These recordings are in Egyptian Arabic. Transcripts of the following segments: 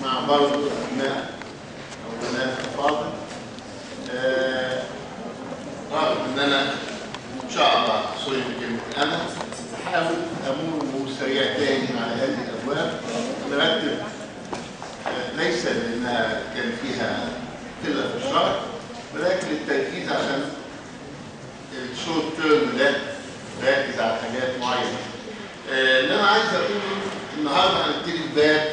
مع برضه ابناء او بنات افاضل آه، رغم ان انا ان شاء الله سوري في كلمه انا هحاول امر سريع تاني على هذه الابواب نرتب آه، ليس لانها كان فيها قله في الشرح ولكن التركيز عشان الشورت تيرم ده ركز على حاجات معينه. آه، اللي انا عايز اقوله النهارده هنبتدي بباب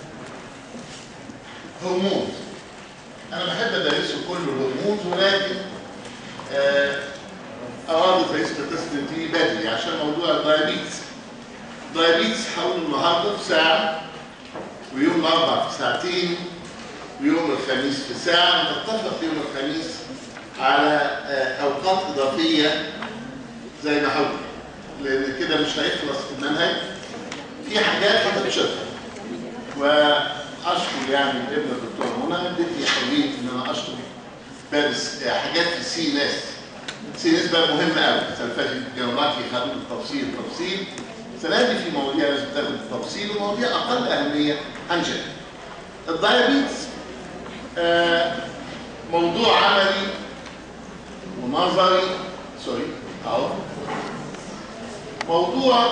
هرمون. انا بحب ادرسه كله الهرمون ولكن آه، ارادت رئيس قسم تبتدي بدري عشان موضوع الدايابيتس. الدايابيتس هقول النهارده في ساعه ويوم الاربعاء في ساعتين ويوم الخميس في ساعه نتفق يوم الخميس على آه، اوقات اضافيه زي ما حاول لان كده مش هيخلص في المنهج في حاجات هتتشرح واشكر يعني ابن الدكتور منى ادتني حريه ان انا اشكر بدرس آه، حاجات في السي ان اس السي ان اس بقى مهم قوي السنه اللي فاتت جامعاتي خدوا التفصيل التفصيل السنه دي في مواضيع لازم تاخد التفصيل ومواضيع اقل اهميه هنشرح الدايابيتس آه، موضوع عملي ونظري سوري اهو موضوع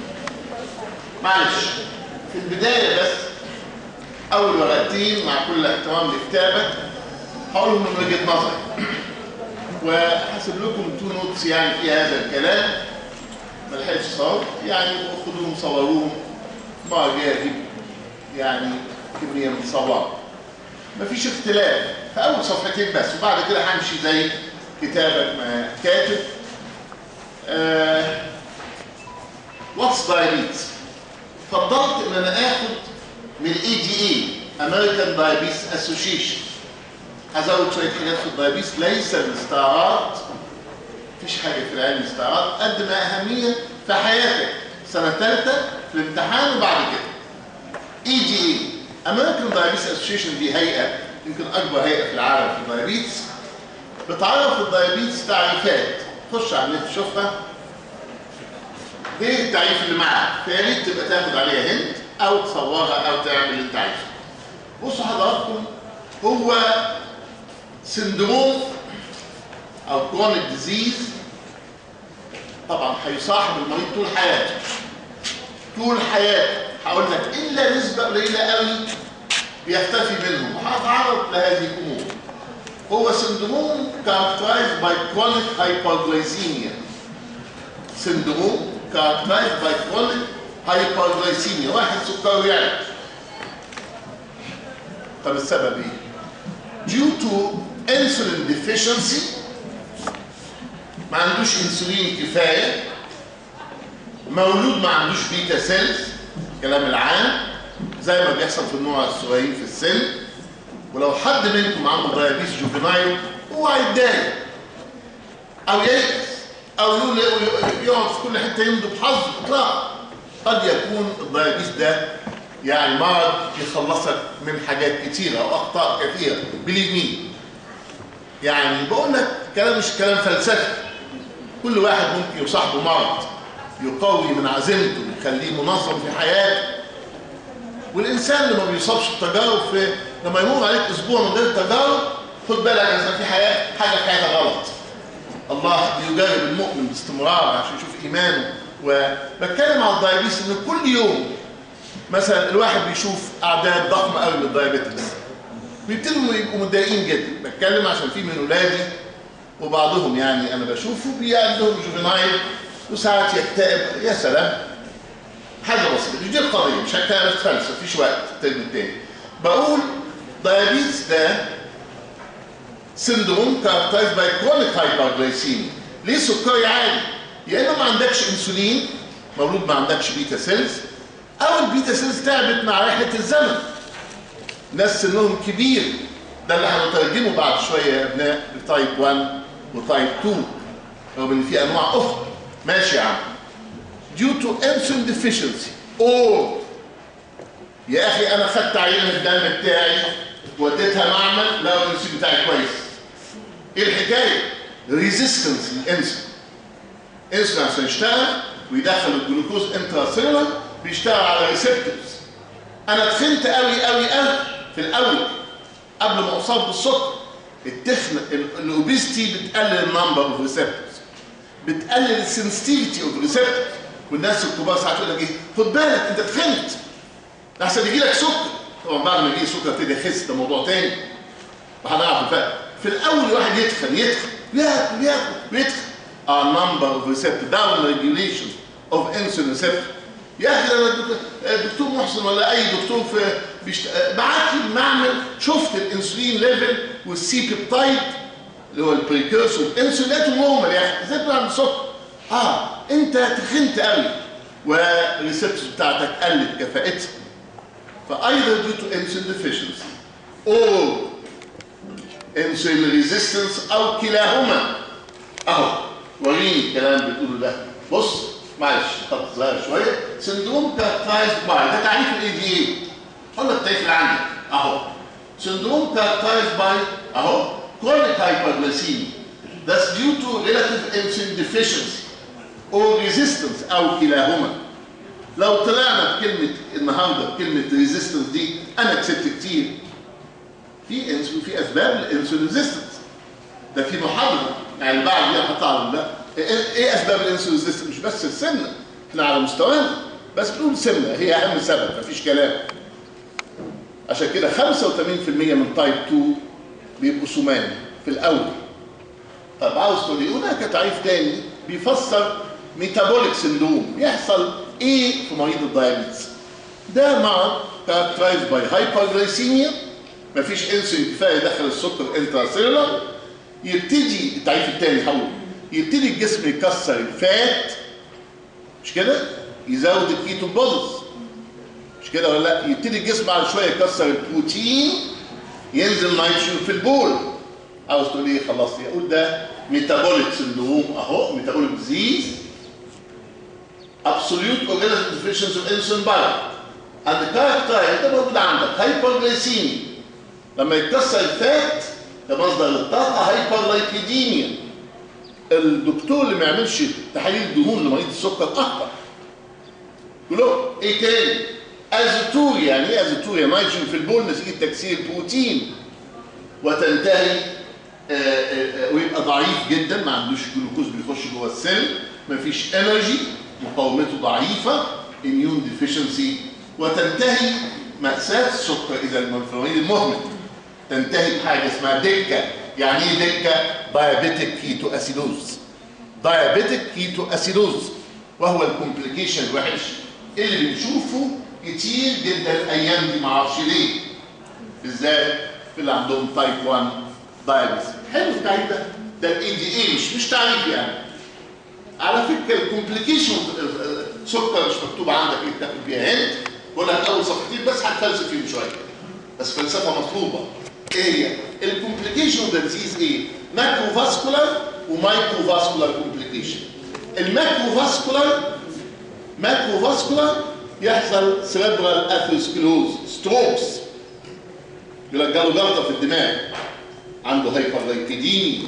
معلش في البدايه بس اول ورقتين مع كل احترام لكتابك هقولهم من وجهه نظري وهسيب لكم تو نوتس يعني في هذا الكلام ما لحقتش صور يعني خدوهم صوروهم المره الجايه اجيب يعني كميه من صور مفيش اختلاف في اول صفحتين بس وبعد كده همشي زي كتابك ما كاتب واتس دايابيتس فضلت ان انا اخد من الاي دي اي امريكان دايابيتس اسوشيشن هزود شويه حاجات في الدايابيتس ليس الاستعراض مفيش حاجه في العلم استعراض قد ما اهميه في حياتك سنه ثالثه في الامتحان وبعد كده اي دي اي امريكان دايابيتس اسوشيشن دي هيئه يمكن اكبر هيئه في العالم في الدايابيتس بتعرف الدايابيتس تعريفات خش على النت شوفها دي التعريف اللي معاك فيا ريت تبقى تاخد عليها هنت او تصورها او تعمل اللي انت عايزه بصوا حضراتكم هو سندروم او كرونيك ديزيز طبعا هيصاحب المريض طول حياته طول حياته هقول لك الا نسبه قليله قوي بيختفي منهم وهتعرض لهذه الامور هو سندروم characterized by chronic hyperglycemia سندروم characterized by chronic hyperglycemia واحد سكره يعلى طب السبب ايه؟ due to insulin deficiency ما عندوش انسولين كفايه مولود ما عندوش بيتا سيلز كلام العام زي ما بيحصل في النوع الصغيرين في السن ولو حد منكم عنده دايابيس جوفينايل هو هيتضايق او ييأس او يقول يقعد في كل حته يمضي بحظ اطلاق قد يكون الدايابيس ده يعني مرض يخلصك من حاجات كتيره او اخطاء كثيره بليف مي يعني بقول لك كلام مش كلام فلسفي كل واحد ممكن يصاحبه مرض يقوي من عزيمته يخليه منظم في حياته والانسان اللي ما بيصابش بتجارب في لما يمر عليك اسبوع من غير تجارب خد بالك اذا في حياه حاجه في حياتك غلط الله بيجرب المؤمن باستمرار عشان يشوف ايمانه وبتكلم على الدايابيس ان كل يوم مثلا الواحد بيشوف اعداد ضخمه قوي من الدايابيتكس بيبتدوا يبقوا متضايقين جدا بتكلم عشان في من ولادي وبعضهم يعني انا بشوفه بي عندهم جوفينايل وساعات يكتئب يا سلام حاجه بسيطه مش دي القضيه مش هكتئب اتفلسف مفيش وقت الترم التاني بقول دايابيتس ده سندروم كاركترايز باي كرونيك هايبرجلايسيميا ليه سكري عالي يا اما ما عندكش انسولين مولود ما عندكش بيتا سيلز او البيتا سيلز تعبت مع رحله الزمن ناس سنهم كبير ده اللي هنترجمه بعد شويه يا ابناء لتايب 1 وتايب 2 رغم ان في انواع اخرى ماشي يا عم due to insulin deficiency or يا اخي انا خدت عينه الدم بتاعي وديتها معمل لقوا الانسولين بتاعي كويس ايه الحكايه ريزيستنس للانسولين الانسولين عشان يشتغل ويدخل الجلوكوز انتراسيلولر بيشتغل على ريسبتورز انا تخنت قوي قوي قوي في الاول قبل ما اصاب بالسكر التخن الاوبيستي بتقلل النمبر اوف ريسبتورز بتقلل السنسيتيفيتي اوف ريسبتورز والناس الكبار ساعات يقول لك ايه خد بالك انت تخنت احسن يجي لك سكر طبعا بعد ما يجي سكر ابتدي يخس ده موضوع تاني وهنعرف الفرق في الاول الواحد يتخن يتخن ياكل ياكل ويتخن اه نمبر اوف ريسبتور داون ريجوليشن اوف انسولين ريسبتور يا اخي انا الدكتور- الدكتور محسن ولا اي دكتور في بيشت... بعت لي المعمل شفت الانسولين ليفل والسي بيبتايد اللي هو البريكورسور انسولين لقيته نورمال يا اخي ازاي بتعمل سكر؟ اه انت تخنت قوي والريسبتورز بتاعتك قلت كفاءتها فايذر due to insulin deficiency or insulin resistance او كلاهما اهو وريني الكلام اللي بتقوله ده بص معلش خط صغير شويه سندروم كاركترايزد باي ده تعريف الاي دي اي هقول لك التعريف اللي عندك اهو سندروم كاركترايزد باي اهو chronic hyperglycemia that's due to relative insulin deficiency or resistance او كلاهما لو طلعنا بكلمه النهارده بكلمه ريزيستنس دي انا كسبت كتير في انسولين في اسباب للانسولين ريزيستنس ده في محاضره يعني اللي بعد دي هحطها على ده ايه إيه اسباب الانسولين ريزيستنس مش بس السمنه احنا على مستوانا بس بنقول سمنه هي اهم سبب مفيش كلام عشان كده 85% من تايب 2 بيبقوا سمان في الاول طب عاوز تقول ايه هناك تعريف تاني بيفسر ميتابوليك سندروم يحصل ايه في مريض الدايابيتس ده مرض كاركترايز باي هايبرجلايسيميا مفيش انسولين كفايه يدخل السكر انتراسيلولار يبتدي التعريف الثاني هقول يبتدي الجسم يكسر الفات مش كده يزود الكيتو بودز مش كده ولا لا يبتدي الجسم بعد شويه يكسر البروتين ينزل نيتروجين في البول عاوز تقول ايه خلصت اقول ده ميتابوليك سندروم اهو ميتابوليك ديزيز absolute or relative deficiency of insulin bile and the character ده موجود عندك هايبرجليسيميا لما يتكسر الفات ده مصدر للطاقه هايبرلايبيديميا الدكتور اللي ما يعملش تحاليل دهون لمريض السكر اخطر يقول له ايه تاني ازوتوريا يعني ايه ازوتوريا نيتروجين في البول نتيجه تكسير بروتين وتنتهي آه، آه، آه، ويبقى ضعيف جدا ما عندوش جلوكوز بيخش جوه السيل مفيش انرجي مقاومته ضعيفه اميون ديفيشنسي وتنتهي مأساة السكر اذا المنفرين المهمل تنتهي بحاجه اسمها دكه يعني ايه دكه دايابيتيك كيتو اسيدوز دايابيتيك كيتو اسيدوز وهو الكومبليكيشن الوحش اللي بنشوفه كتير جدا الايام دي معرفش ليه بالذات في اللي عندهم تايب 1 دايابيتس حلو التعريف ده ده الاي دي اي مش مش تعريف يعني على فكره الكومبليكيشن سكر مش مكتوب عندك ايه تاخد فيها هند بقول لك اول صفحتين بس هتفلسف فيهم شويه بس فلسفه مطلوبه ايه هي؟ الكومبليكيشن ده ديزيز ايه؟ ماكرو فاسكولار ومايكرو فاسكولار كومبليكيشن الماكرو فاسكولار ماكرو فاسكولار يحصل سيريبرال اثيروسكلوز ستروكس يقول لك جاله جلطه في الدماغ عنده هايبرلايبيديميا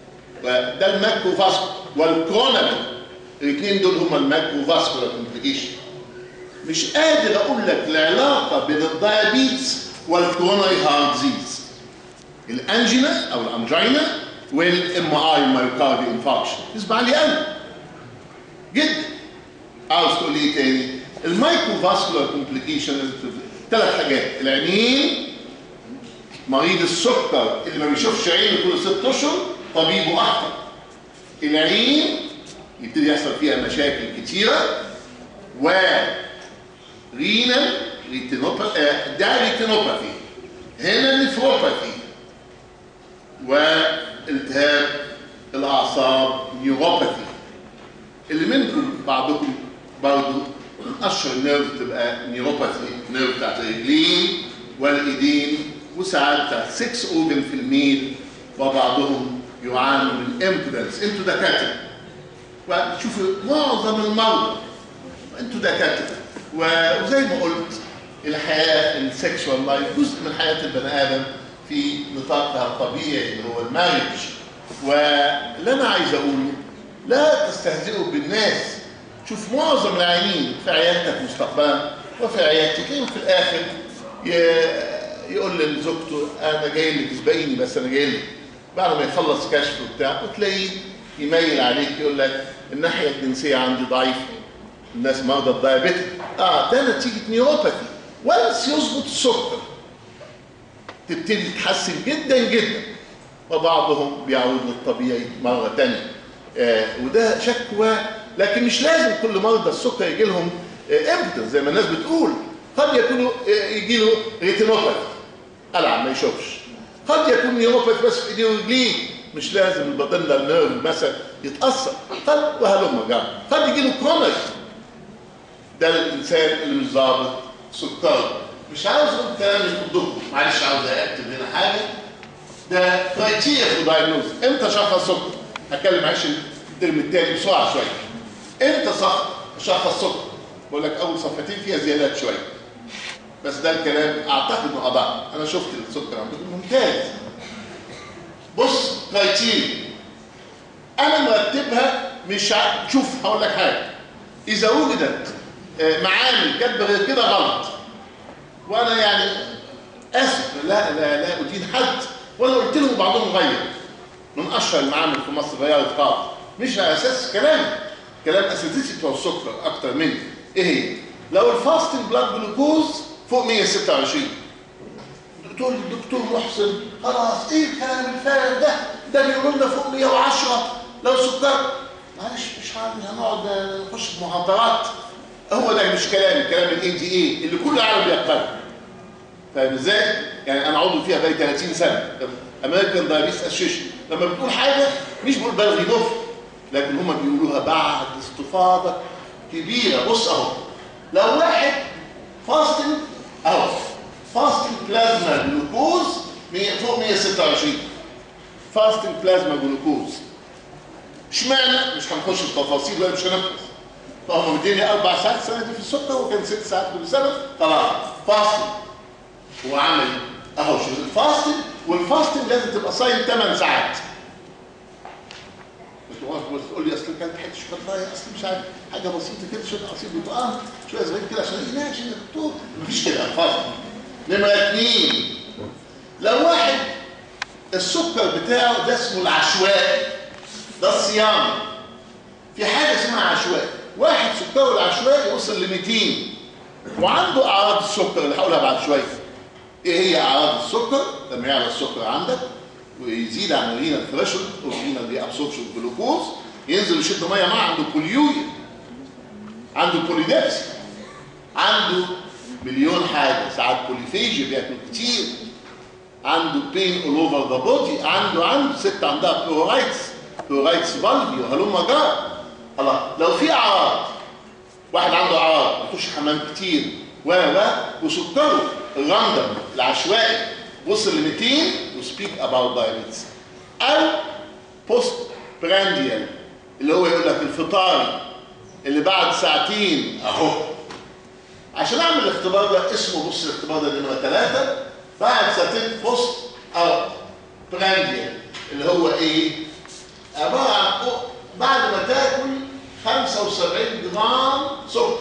وده الماكرو فاسكولار والكرونامين الاثنين دول هما الماكرو فاسكولار كومبليكيشن مش قادر اقول لك العلاقه بين الدايابيتس والكوروناري هارت ديزيز الانجينا او الانجينا والام اي مايوكاردي انفاركشن اسمع لي انا جدا عاوز تقول ايه تاني المايكرو فاسكولار كومبليكيشن ثلاث حاجات العينين مريض السكر اللي ما بيشوفش عينه كل ست اشهر طبيبه اخطر العين يبتدي يحصل فيها مشاكل كتيره و رينال ريتينوباثي ده ريتينوباثي هنا نفروباثي والتهاب الاعصاب نيوروباثي اللي منكم بعضكم برضه من اشهر النيرف تبقى نيوروباثي نيرف بتاعت الرجلين والايدين وساعات بتاعت 6 اورجن في الميل وبعضهم يعانوا من امبودنس انتوا دكاتره وشوفوا معظم المرضى انتوا دكاتره وزي ما قلت الحياه السكشوال لايف جزء من حياه البني ادم في نطاقها الطبيعي اللي هو المارج واللي انا عايز اقوله لا تستهزئوا بالناس شوف معظم العيانين في عيادتك مستقبلا وفي عيادتك في الاخر يقول لزوجته انا جاي لك اسبقيني بس انا جاي لك بعد ما يخلص كشف وبتاع وتلاقيه يميل عليك يقول لك الناحيه الجنسيه عندي ضعيفه الناس مرضى الدايابيتك اه ده نتيجه نيوروباثي وانس يظبط السكر تبتدي تتحسن جدا جدا وبعضهم بيعود للطبيعي مره ثانيه آه وده شكوى لكن مش لازم كل مرضى السكر يجي لهم آه امتى زي ما الناس بتقول قد يكون آه يجي له ريتينوباثي قلع ما يشوفش قد يكون نيوروباثي بس في ايديه ورجليه مش لازم البطن نيرف مثلا يتاثر قد وهلم جنب قد يجي له كرونيك ده الانسان اللي مش ظابط سكر مش عاوز اقول كلام يخضكم معلش عاوز اكتب هنا حاجه ده كرايتيريا في دايجنوز امتى شخص سكر هتكلم معلش الترم الثاني بسرعه شويه امتى صح شخص سكر بقول لك اول صفحتين فيها زيادات شويه بس ده الكلام اعتقد انه ادق انا شفت السكر عندكم ممتاز بص كرايتيريا انا مرتبها مش ع... شوف هقول لك حاجه اذا وجدت معامل كاتبه غير كده غلط وانا يعني اسف لا لا لا ادين حد ولا قلت لهم بعضهم غير من اشهر المعامل في مصر غيرت خالص مش على اساس كلام كلام اساتذتي بتوع السكر اكتر مني ايه هي؟ لو الفاستنج بلاد جلوكوز فوق 126 تقول الدكتور محسن خلاص ايه الكلام الفارغ ده ده بيقولوا لنا فوق 110 لو سكر معلش مش هنقعد نخش في محاضرات هو ده مش كلام كلام الاي دي اي اللي كل العالم بيقبله فاهم ازاي؟ يعني انا عضو فيها بقالي 30 سنه امريكان دايابيتس اسوشيشن لما بتقول حاجه مش بقول بلغي نفر لكن هم بيقولوها بعد استفاضه كبيره بص اهو لو واحد فاستنج اهو فاستنج بلازما جلوكوز فوق 126 فاستنج بلازما جلوكوز اشمعنى مش هنخش في تفاصيل ولا مش هنخلص فهم مديني اربع ساعات السنه دي في السكر وكان ست ساعات كل سنه خلاص فاستنج هو عمل اهو شوف الفاستنج والفاستنج لازم تبقى صايم 8 ساعات تقول لي اصل كانت حته شوكولاته اصل مش عارف حاجه بسيطه كده شويه عصير برتقال شويه صغير كده عشان يناقش يا دكتور مفيش كده الفاستنج نمره اثنين لو واحد السكر بتاعه ده اسمه العشوائي ده الصيام في حاجه اسمها عشوائي واحد سكره العشوائي وصل ل 200 وعنده اعراض السكر اللي هقولها بعد شويه ايه هي اعراض السكر لما يعلى السكر عندك ويزيد عن الرينا ثريشولد والرينا دي ابسوربشن جلوكوز ينزل يشد ميه معاه عنده بوليوريا عنده بوليدبسي عنده مليون حاجه ساعات بوليفيجيا بياكل كتير عنده بين اول اوفر ذا بودي عنده عنده ست عندها بلورايتس بلورايتس فالفي وهلم جار الله لو في اعراض واحد عنده اعراض بيخش حمام كتير و و وسكره الراندم العشوائي وصل ل 200 وسبيك اباوت دايابيتس او بوست برانديال اللي هو يقول لك الفطاري اللي بعد ساعتين اهو عشان اعمل الاختبار ده اسمه بص الاختبار ده نمره ثلاثه بعد ساعتين بوست او برانديال اللي هو ايه؟ عباره عن بعد ما تاكل 75 جرام سكر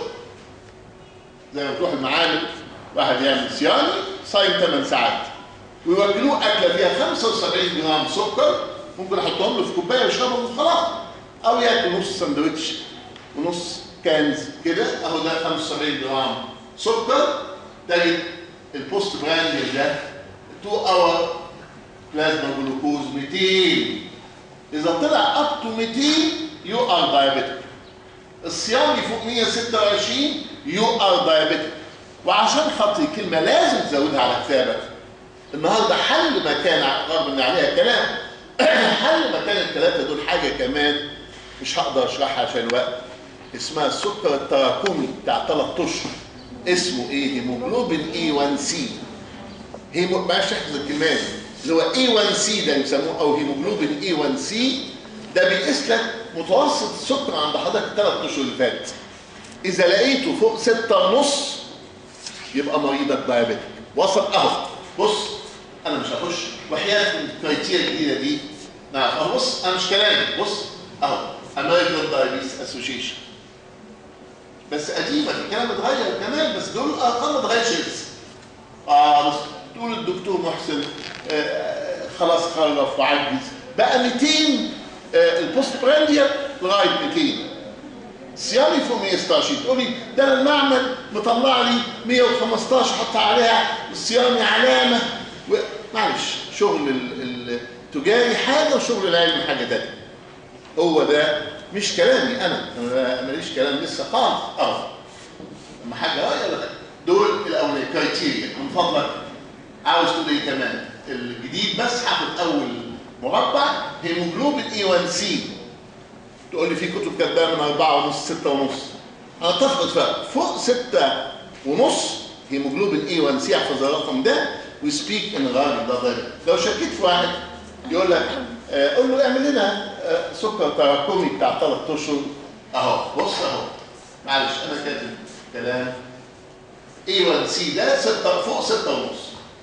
زي ما تروح المعامل واحد يعمل صيامي صايم 8 ساعات ويوكلوه اكله فيها 75 جرام سكر ممكن احطهم له في كوبايه ويشربهم وخلاص او ياكل نص سندوتش ونص كانز كده اهو ده 75 جرام سكر تجد البوست براندل ده 2 اور بلازما جلوكوز 200 اذا طلع اب تو 200 يو ار دايابيتك الصيامي فوق 126 يو ار دايابيتك وعشان خاطري كلمه لازم تزودها على كتابك النهارده حل مكان رغم ان عليها كلام حل مكان الثلاثه دول حاجه كمان مش هقدر اشرحها عشان الوقت اسمها السكر التراكمي بتاع ثلاث اشهر اسمه ايه هيموجلوبين اي 1 سي هيمو ما تحفظ الكلمات اللي هو اي 1 سي ده يسموه او هيموجلوبين اي 1 سي ده بيقيس لك متوسط السكر عند حضرتك الثلاث اشهر اللي فاتت اذا لقيته فوق ستة ونص يبقى مريضك دايابيتك وصل اهو بص انا مش هخش وحياه الكرايتيريا الجديده دي نعم اهو بص انا مش كلامي بص اهو امريكان دايابيتس اسوشيشن بس قديمه الكلام اتغير كمان بس دول الارقام ما اتغيرش لسه اه بص تقول دكتور محسن آه، خلاص خلف وعجز بقى 200 آه، البوست برانديال لغايه 200 صيامي فوق 116 تقول لي ده انا المعمل مطلع لي 115 حط عليها الصيامي علامه و... معلش شغل ال- التجاري حاجه وشغل العلم حاجه تانيه هو ده مش كلامي انا انا ماليش كلام لسه خالص اه لما حاجه اه يلا دول الاولى كرايتيريا من فضلك عاوز تقول ايه كمان الجديد بس هاخد اول مربع هيموجلوبين اي 1 سي تقول لي في كتب كاتباها من 4 ونص 6 ونص انا اتفق فرق فوق 6 ونص هيموجلوبين اي 1 سي احفظ الرقم ده وسبيك ان الراجل ده ضرب لو شكيت في واحد يقول لك آه، قول له اعمل لنا آه، سكر تراكمي بتاع ثلاث اشهر اهو بص اهو معلش انا كاتب كلام اي 1 سي ده 6 فوق 6 ونص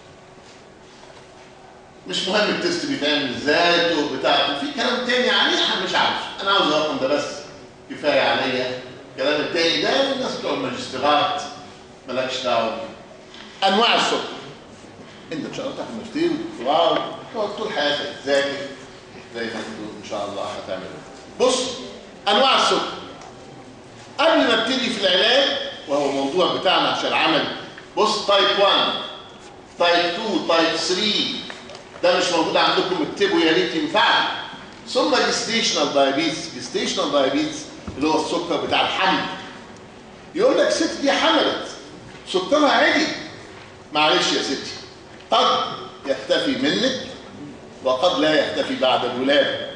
مش مهم التست بيتعمل ازاي الدور بتاعته في كلام تاني عليه انا مش عارف انا عاوز الرقم ده بس كفايه عليا الكلام التاني ده الناس بتوع الماجستيرات مالكش دعوه بيه انواع السكر انت ان شاء الله تاخد ماجستير ودكتوراه وتقعد طول حياتك تذاكر زي ما انتوا ان شاء الله هتعملوا بص انواع السكر قبل ما ابتدي في العلاج وهو الموضوع بتاعنا عشان العمل بص تايب 1 تايب 2 تايب 3 ده مش موجود عندكم اكتبوا يا ريت ينفعكم ثم جستيشنال دايابيتس جستيشنال دايابيتس اللي هو السكر بتاع الحمل يقول لك ست دي حملت سكرها عالي معلش يا ستي قد يختفي منك وقد لا يختفي بعد الولاده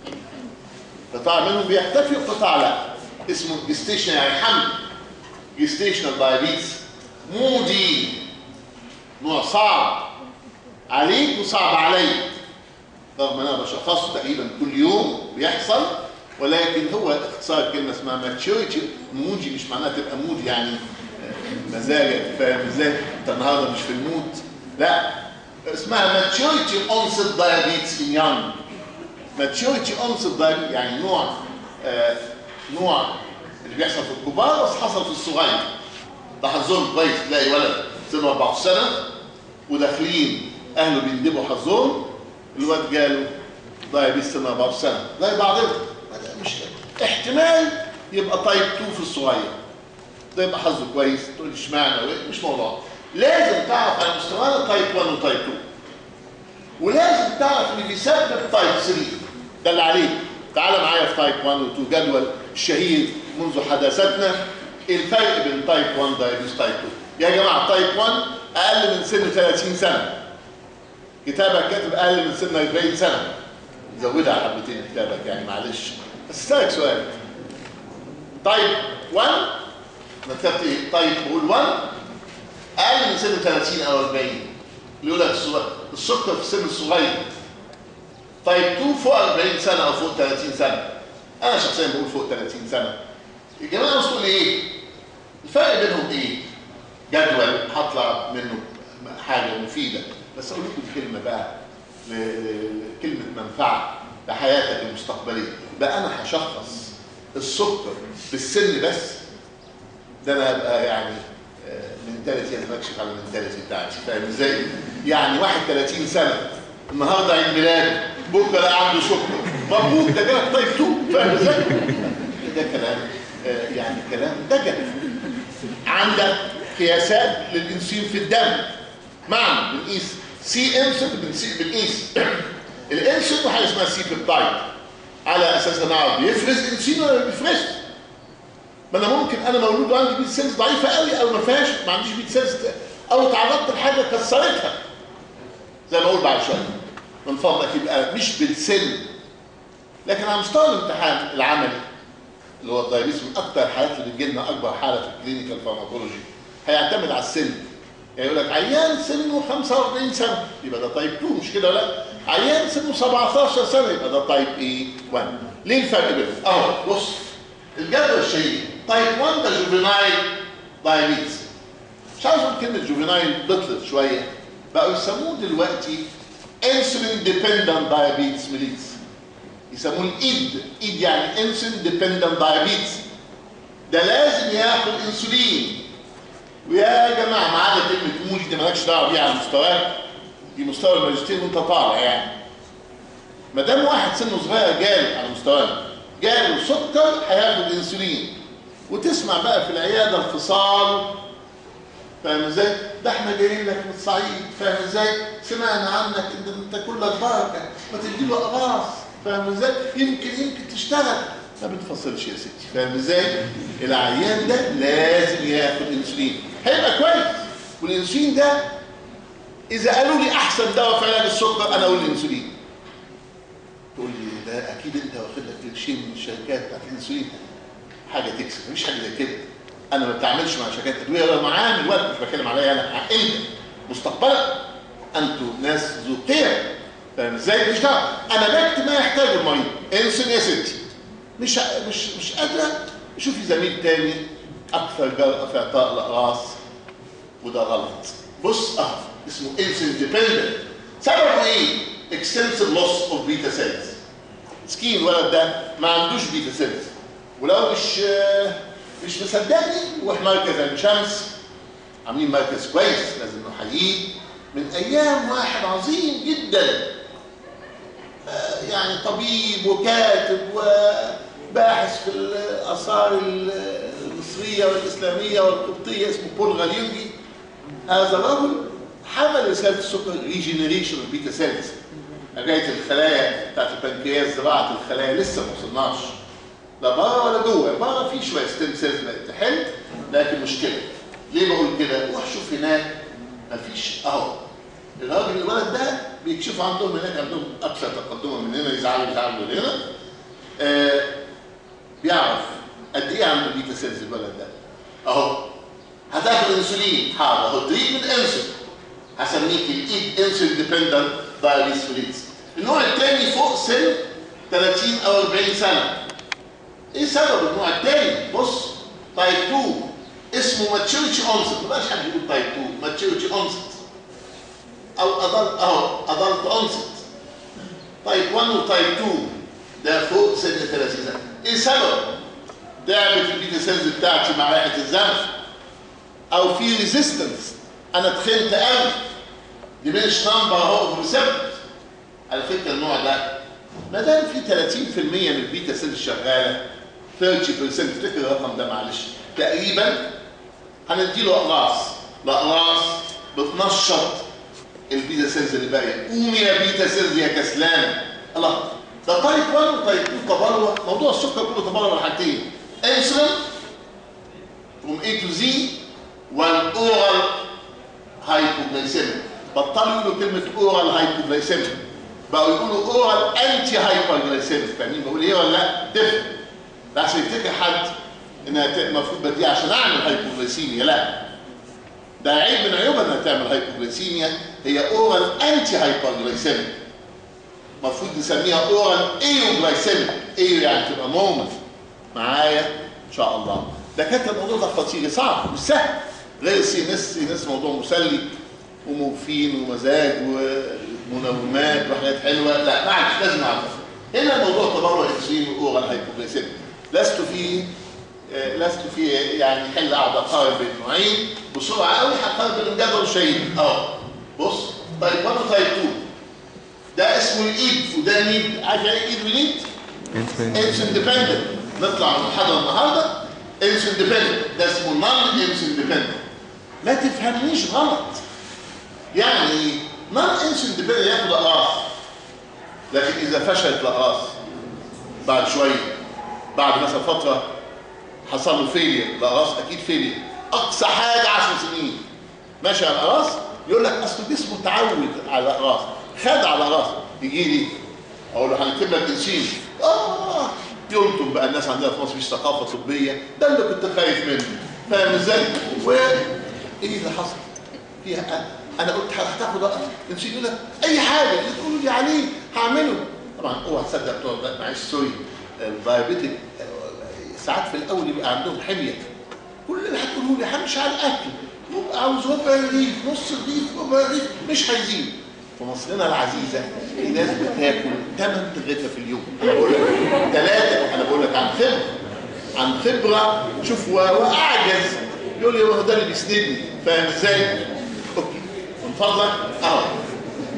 قطاع منهم بيختفي وقطاع لا اسمه جستيشن يعني حمل جستيشنال دايابيتس مودي نوع صعب عليك وصعب علي رغم ان انا بشخصه تقريبا كل يوم بيحصل ولكن هو اختصار كلمه اسمها ماتشوريتي مودي مش معناها تبقى مودي يعني آه، مزاجك فاهم ازاي انت النهارده مش في المود لا اسمها ماتشوريتي اونست دايابيتس ان يانج ماتشوريتي اونست دايابيتس يعني نوع آه نوع اللي بيحصل في الكبار بس حصل في الصغير ده حظهم كويس تلاقي ولد سنه 14 سنه وداخلين اهله بيندبوا حظهم الواد جاله دايابيتس سنه 14 سنه زي بعضهم هذا مش احتمال يبقى تايب 2 في الصغير ده يبقى حظه كويس تقول لي اشمعنى وإيه؟ مش موضوع لازم تعرف على مستوانا تايب 1 وتايب 2 ولازم تعرف اللي بيسبب تايب 3 ده اللي عليك تعال معايا في تايب 1 و 2 جدول الشهير منذ حداثتنا الفرق بين تايب 1 دايابيتس تايب 2 يا جماعه تايب 1 اقل من سن 30 سنه كتابك كاتب اقل من سن 40 سنه زودها حبتين كتابك يعني معلش بس اسالك سؤال تايب 1 ما كتبت ايه تايب بقول 1 اقل من سن 30 او 40 اللي يقول لك الصغير- السكر في السن الصغير تايب 2 فوق 40 سنه او فوق 30 سنه انا شخصيا بقول فوق 30 سنه الجماعه مش تقول ايه الفرق بينهم ايه جدول هطلع منه حاجه مفيده بس اقول لكم كلمه بقى ل- ل- كلمه منفعه لحياتك المستقبليه بقى انا هشخص السكر بالسن بس ده انا ابقى يعني منتاليتي انا بكشف على المنتاليتي بتاعتي فاهم ازاي؟ يعني واحد 30 سنه النهارده عيد ميلاده بكره لا عنده سكر مبروك ده جالك تايب 2 فاهم ازاي؟ ده كلام آه، يعني كلام دجل عندك قياسات للانسولين في الدم معنى بنقيس سي انسولين بنسي- بنقيس الانسولين وحاجه اسمها سي بيبتايد على اساس نعرف بيفرز انسولين ولا ما بيفرزش ما انا ممكن انا مولود وعندي بيت سيلز ضعيفه قوي او ما فيهاش ما عنديش بيت سيلز او تعرضت لحاجه كسرتها زي ما اقول بعد شويه من فضلك يبقى مش بالسن لكن على مستوى الامتحان العملي اللي هو الدايابيتس من اكثر الحالات اللي بتجي لنا اكبر حاله في الكلينيكال فارماكولوجي هيعتمد على السن يعني يقول لك عيان سنه 45 سنه يبقى ده تايب 2 مش كده ولا عيان سنه 17 سنه يبقى ده تايب ايه 1 ليه الفرق بينهم اهو بص الجدول الشهير تايب 1 ده جوفينايل دايابيتس مش عاوز اقول كلمه جوفينايل بطلت شويه بقوا يسموه دلوقتي انسولين ديبندنت دايابيتس ميليتس يسموه الايد ايد يعني انسولين ديبندنت دايابيتس ده لازم ياخد انسولين ويا جماعه ما عدا كلمه موجي دي مالكش دعوه بيها على مستواك دي مستوى الماجستير وانت طالع يعني ما دام واحد سنه صغير جاله على مستوانا جاله سكر هياخد انسولين وتسمع بقى في العياده الفصال فاهم ازاي؟ ده احنا جايين لك من الصعيد فاهم ازاي؟ سمعنا عنك انت انت كلك بركه ما تدي له اقراص فاهم ازاي؟ يمكن يمكن تشتغل ما بتفصلش يا ستي فاهم ازاي؟ العيان ده لازم ياخد انسولين هيبقى كويس والانسولين ده اذا قالوا لي احسن دواء في علاج السكر انا اقول الانسولين تقول لي ده اكيد انت واخد لك قرشين من الشركات بتاعت الانسولين حاجه تكسب مفيش حاجه زي كده انا ما بتعاملش مع شركات ادويه ولا معامل ولا مش بتكلم عليا انا انت مستقبلا انتوا ناس ذو قيم فاهم ازاي مش دعوه انا بكتب ما يحتاجه المريض انسولين يا ستي مش مش مش قادره شوفي زميل تاني اكثر جرأه في اعطاء الاقراص وده غلط بص اه اسمه انسولين ديبندنت سببه ايه؟ اكستنسيف لوس اوف بيتا سيلز سكين الولد ده ما عندوش بيتا سيلز ولو مش مش مصدقني روح مركز عين شمس عاملين مركز كويس لازم نحييه من ايام واحد عظيم جدا آه يعني طبيب وكاتب وباحث في الاثار المصريه والاسلاميه والقبطيه اسمه بول غاليونجي هذا الرجل حمل رساله السكر ريجنريشن البيتا سيلز لغايه الخلايا بتاعت البنكرياس زراعه الخلايا لسه ما وصلناش لا بره ولا جوه بره في شويه ستيم سيلز بقت تحل لكن مشكله ليه بقول كده روح شوف هناك مفيش اهو الراجل الولد ده بيكشفوا عندهم هناك عندهم اكثر تقدما من هنا يزعلوا يزعلوا من هنا آه بيعرف قد ايه عنده بيتا سيلز الولد ده اهو هتاخد انسولين حاضر اهو تريتمنت انسولين هسميك الايد انسولين ديبندنت دايابيتس فوليتس النوع الثاني فوق سن 30 او 40 سنه ايه سبب النوع الثاني بص تايب 2 اسمه ماتشوريتي اونست ما بقاش حد يقول تايب 2 ماتشوريتي اونست او ادلت اهو ادلت اونست تايب 1 وتايب 2 ده فوق سن 30 سنه ايه سبب تعبت البيتا سيلز بتاعتي مع رائحه الزنف او في ريزيستنس انا تخنت قوي ديمينش نمبر اهو ريسبت على فكره النوع ده ما دام في 30% من البيتا سيلز شغاله 30% افتكر الرقم ده معلش تقريبا هنديله اقراص الاقراص بتنشط البيتا سيلز اللي باقيه قومي يا بيتا سيلز يا كسلان الله ده تايب 1 وتايب 2 تبلور موضوع السكر كله تبلور حاجتين انسولين from A to Z والاورال هايبوغلايسيميك بطلوا يقولوا كلمه اورال هايبوغلايسيميك بقوا يقولوا اورال انتي هايبوغلايسيميك فاهمين بقول ايه ولا لا؟ دفن ده عشان يفتكر حد انها المفروض بديها عشان اعمل هايبوغلايسيميا لا ده عيب من عيوبها انها تعمل هايبوغلايسيميا هي اورال انتي هايبوغلايسيميك المفروض نسميها اورال ايوغلايسيميك ايو يعني تبقى نورمال معايا ان شاء الله ده كانت الموضوع ده خطير صعب مش سهل غير السي ان اس سي ان اس موضوع مسلي ومورفين ومزاج ومنومات وحاجات حلوه لا معلش لازم نعرفها هنا الموضوع تبرع انسولين واورال هايبوغلايسيميك لست فيه لست في يعني حل قاعد اقارن بين النوعين بسرعه قوي هقارن بين الجدول والشهيد اهو بص تايب 1 وتايب 2 ده اسمه الايد وده نيد عارف يعني ايه ايد ونيد؟ انسولين ديبندنت نطلع من المحاضره النهارده انسولين ديبندنت ده اسمه نون انسولين ديبندنت ما تفهمنيش غلط يعني نون انسولين ديبندنت ياخد اقراص لكن اذا فشلت الاقراص بعد شويه بعد مثلا فتره حصل له فيلير الاقراص اكيد فيلير اقصى حاجه 10 سنين ماشي على الاقراص يقول لك اصل جسمه اتعود على الاقراص خد على الاقراص يجي لي اقول له هنكتب لك انسولين اه يلطم بقى الناس عندنا في مصر مش ثقافه طبيه ده اللي كنت خايف منه فاهم ازاي؟ و ايه اللي حصل؟ فيها انا قلت هتاخد انسولين يقول لك اي حاجه اللي تقولوا لي عليه هعمله طبعا اوعى تصدق بتوع معلش سوري الدايابيتك ساعات في الاول يبقى عندهم حميه كل اللي هتقولوا لي همشي على الاكل يبقى عاوز ربع رغيف نص رغيف ربع رغيف مش هيزيد في مصرنا العزيزه في ناس بتاكل 8 رغيفه في اليوم انا بقول لك ثلاثه انا بقول لك عن خبره عن خبره شوف واعجز يقول لي هو ده اللي بيسندني فاهم ازاي؟ اوكي من فضلك اهو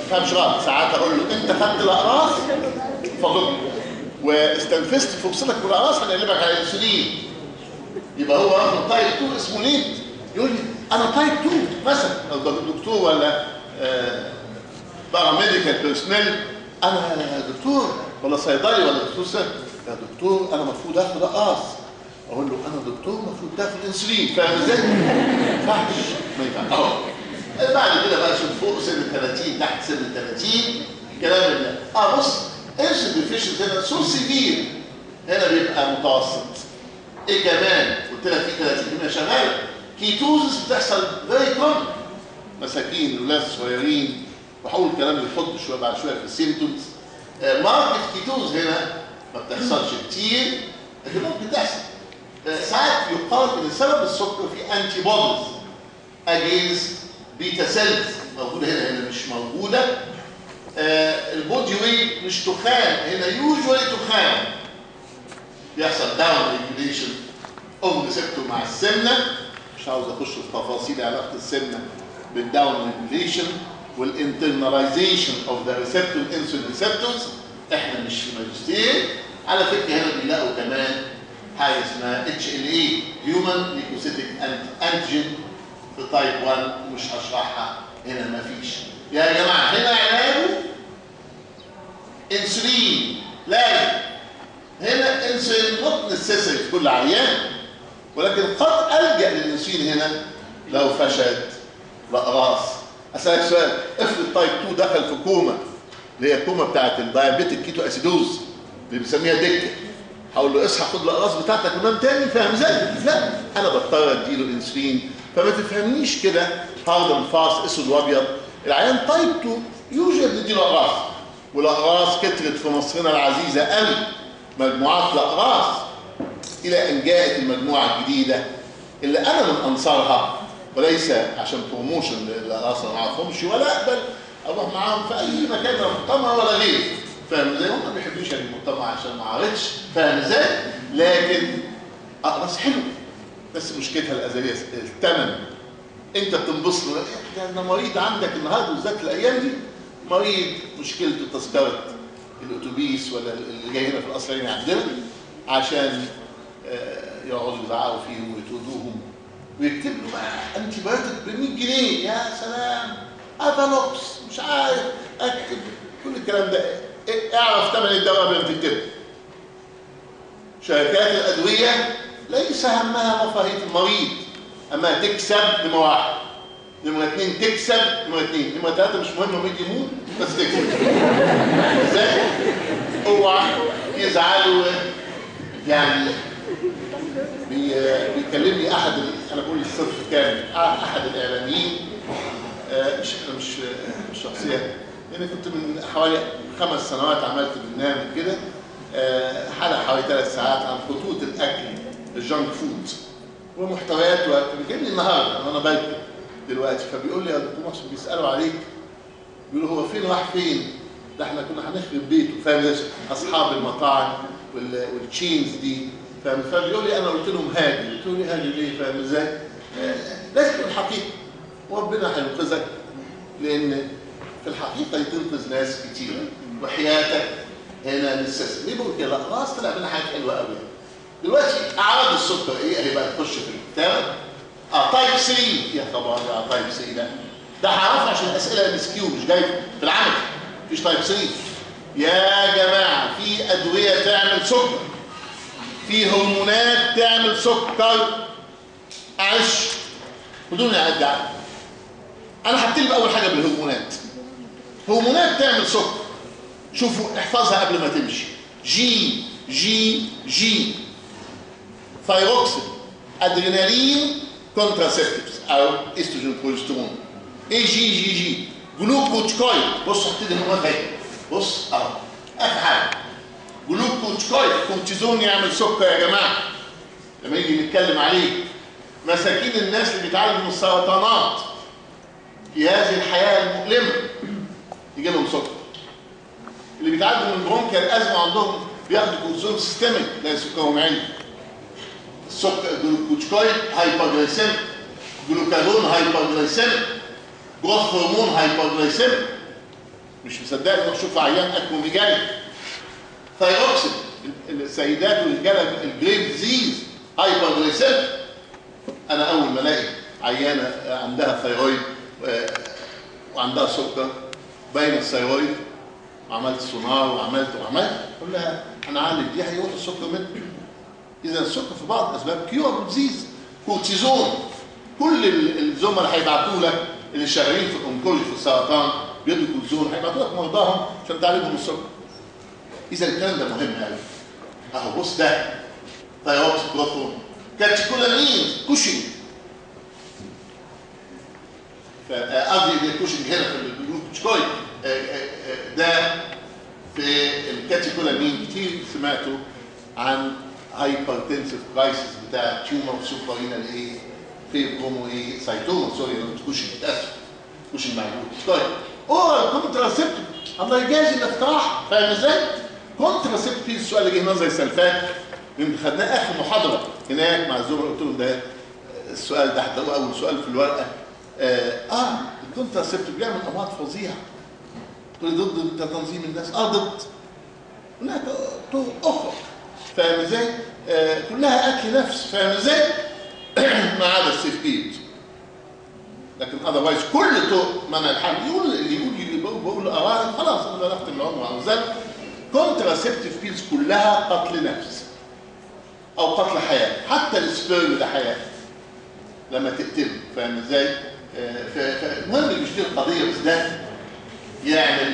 تفهمش غلط ساعات اقول له انت خدت الاقراص فضل واستنفذت فرصتك بالاقراص هنقلبك على الانسولين يبقى هو واخد تايب 2 اسمه نيت يقول لي انا تايب 2 مثلا لو ده دكتور ولا بقى ميديكال بيرسونيل انا دكتور ولا صيدلي ولا دكتور سر يا دكتور انا المفروض اخد اقراص اقول له انا دكتور المفروض تاخد انسولين فاهم ازاي؟ ما ينفعش ما ينفعش اهو بعد كده بقى شوف فوق سن ال 30 تحت سن ال 30 الكلام ده اه بص انسولين ديفيشنسي هنا سو سيفير هنا بيبقى متوسط ايه كمان قلت لك في 30% شغاله كيتوزس بتحصل فيري كومن مساكين ولاد صغيرين وحاول الكلام يحط شويه بعد شويه في السيمتومز آه ماركت كيتوز هنا ما بتحصلش كتير لكن ممكن تحصل آه ساعات يقال ان سبب السكر في انتي بوديز اجينست بيتا سيلز موجوده هنا هنا مش موجوده آه البودي ويت مش تخان هنا يوجوالي تخان بيحصل داون ريجوليشن اوف ريسبتور مع السمنه مش عاوز اخش في تفاصيل علاقه السمنه بالداون ريجوليشن والانترناليزيشن اوف ذا ريسبتور انسولين ريسبتورز احنا مش في ماجستير على فكره هنا بيلاقوا كمان حاجه اسمها اتش ال اي هيومن ليكوسيتيك انتيجين في تايب 1 مش هشرحها هنا مفيش يا جماعه هنا علاجه انسولين لازم هنا انسولين نوت نسيسري في كل عيان ولكن قد الجا للانسولين هنا لو فشلت الاقراص اسالك سؤال افرض تايب 2 دخل في كوما اللي هي الكوما بتاعت الدايابيتيك كيتو اسيدوز اللي بنسميها دكه هقول له اصحى خد الاقراص بتاعتك ونام تاني فاهم ازاي؟ لا انا بضطر اديله انسولين فما تفهمنيش كده هارد اند فاست اسود وابيض العيان تايب 2 يوجد نديله اقراص والاقراص كترت في مصرنا العزيزه قوي مجموعات الاقراص الى ان جاءت المجموعه الجديده اللي انا من انصارها وليس عشان بروموشن للاقراص ما اعرفهمش ولا اقبل اروح معاهم في اي مكان لا مؤتمر ولا غيره فاهم ازاي؟ هم ما بيحبوش المؤتمر عشان ما عرضش فاهم ازاي؟ لكن اقراص حلوه بس مشكلتها الازليه الثمن انت بتنبسط انا مريض عندك النهارده بالذات الايام دي مريض مشكلته تذكره الاتوبيس ولا اللي جاي هنا في القصر العيني عندنا عشان يقعدوا يزعقوا فيهم ويطردوهم ويكتب له بقى انتي بايوتيك ب 100 جنيه يا سلام افالوكس مش عارف اكتب كل الكلام ده اعرف ثمن الدواء قبل ما تكتبه شركات الادويه ليس همها رفاهيه المريض اما تكسب نمره واحد نمره اثنين تكسب نمره اثنين نمره ثلاثه مش مهم مين يموت بس تكسب ازاي؟ اوعى يزعلوا يعني بي بيكلمني احد انا بقول الصف كامل احد الاعلاميين مش مش مش شخصيه لان كنت من حوالي خمس سنوات عملت برنامج كده حلقه حوالي ثلاث ساعات عن خطوط الاكل الجانك فود ومحتويات فبيجيبني النهارده انا بكتب دلوقتي فبيقول لي يا دكتور محسن بيسالوا عليك بيقولوا هو فين راح فين؟ ده احنا كنا هنخرب بيته فاهم اصحاب المطاعم والتشينز دي فاهم فبيقول لي انا قلت لهم هاجي قلت له هاجي ليه فاهم ازاي؟ لازم الحقيقه وربنا هينقذك لان في الحقيقه تنقذ ناس كتيره وحياتك هنا للسيستم ليه بقول كده؟ خلاص طلع لنا حاجات حلوه قوي دلوقتي اعراض السكر ايه اهي بقى تخش في الكتاب اه تايب 3 يا طبعا يا تايب 3 ده ده هعرفه عشان الاسئله ام كيو مش جاي في العمل مفيش تايب 3 يا جماعه في ادويه تعمل سكر في هرمونات تعمل سكر معلش بدون اعد انا هبتدي باول حاجه بالهرمونات هرمونات تعمل سكر شوفوا احفظها قبل ما تمشي جي جي جي ثايروكسين ادرينالين كونتراسبتيفز او استروجين بروجسترون ايه جي جي جي جلوكوتشكويد بص هبتدي من اهي بص اهو اخر حاجه جلوكوتشكويد كورتيزون يعمل سكر يا جماعه لما نيجي نتكلم عليه مساكين الناس اللي بيتعالجوا من السرطانات في هذه الحياه المؤلمه يجي لهم سكر اللي بيتعالجوا من برونكيال الازمه عندهم بياخدوا كورتيزون سيستميك ده سكرهم عالي السكر جلوكوتشكويد مش مصدقني روح شوف عيان اكروميجالي ثايروكسين السيدات والرجاله الجريب ديزيز هايبر جليسيميك انا اول ما الاقي عيانه عندها ثيرويد آه، وعندها سكر باين الثيرويد وعملت سونار وعملت وعملت اقول لها انا عالج دي هيروح السكر منك اذا السكر في بعض الاسباب كيور ديزيز كورتيزون كل ال- الزملاء هيبعتوا لك اللي شغالين في الانكولوجي في السرطان بيدوا كورتيزون هيبعتوا لك مرضاهم عشان تعالجهم السكر اذا الكلام ده مهم قوي اهو بص ده ثايروكس بروثون كاتيكولامين كوشنج قصدي الكوشنج هنا في الجلوكوكويد ده في الكاتيكولامين كتير سمعتوا عن هايبرتنسيف كرايسيس بتاع تيومر سوبرينال ايه في برومو ايه سايتوما سوري انا قلت كوشنج اسف كوشنج مع الجلوكوكويد اورال كونتراسيبتيف الله يجازي الاقتراح فاهم ازاي؟ كونتراسيبتيف السؤال اللي جه نظري السلفات يمكن خدناه اخر محاضره هناك مع الزملاء قلت لهم ده السؤال ده حضروه اول سؤال في الورقه اه, آه الكونتراسيبتيف بيعمل امراض فظيعه تقول لي ضد تنظيم الناس اه ضد هناك طرق اخرى فاهم ازاي؟ آه كلها اكل نفس فاهم ازاي؟ ما عدا السيف بيت لكن اذروايز كل طرق منع الحمل يقول اللي يقول اللي بقول, بقول اراء خلاص انا بلغت العمر عن ذلك كونتراسيبتيف بيلز كلها قتل نفس او قتل حياه حتى السبيرم ده حياه لما تقتله فاهم ازاي؟ آه، ف- فالمهم مش دي القضيه بس ده يعمل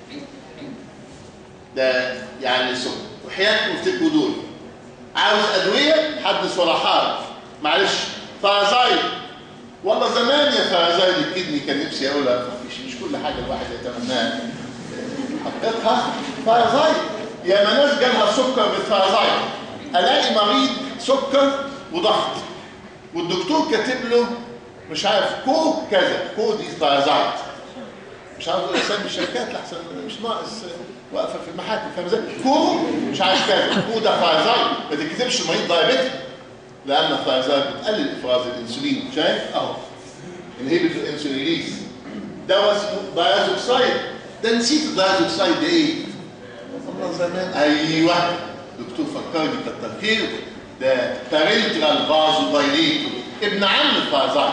ده يعني سم وحياتكم افتكروا دول عاوز ادويه حدث ولا حرج معلش فازايد والله زمان يا فازايد الكدني كان نفسي اقولها مفيش مش كل حاجه الواحد يتمناها حقيقتها فازايد يا ما ناس جالها سكر بالفازايد الاقي مريض سكر وضغط والدكتور كاتب له مش عارف كو كذا كو دي فازايد مش عاوز اقول اسامي الشركات لحسن مش ناقص واقفه في المحاكم فاهم ازاي؟ كو مش عارف كذا كو ده فازايد ما تكتبش المريض دايابيتك لان الفازايد بتقلل افراز الانسولين شايف اهو انهبت الانسولينيز ده اسمه دايازوكسايد ده نسيت الدايازوكسايد ده ايه؟ والله زمان ايوه دكتور فكرني كتر خيره ده بارنترال فازو دايليتور ابن عم الفازايد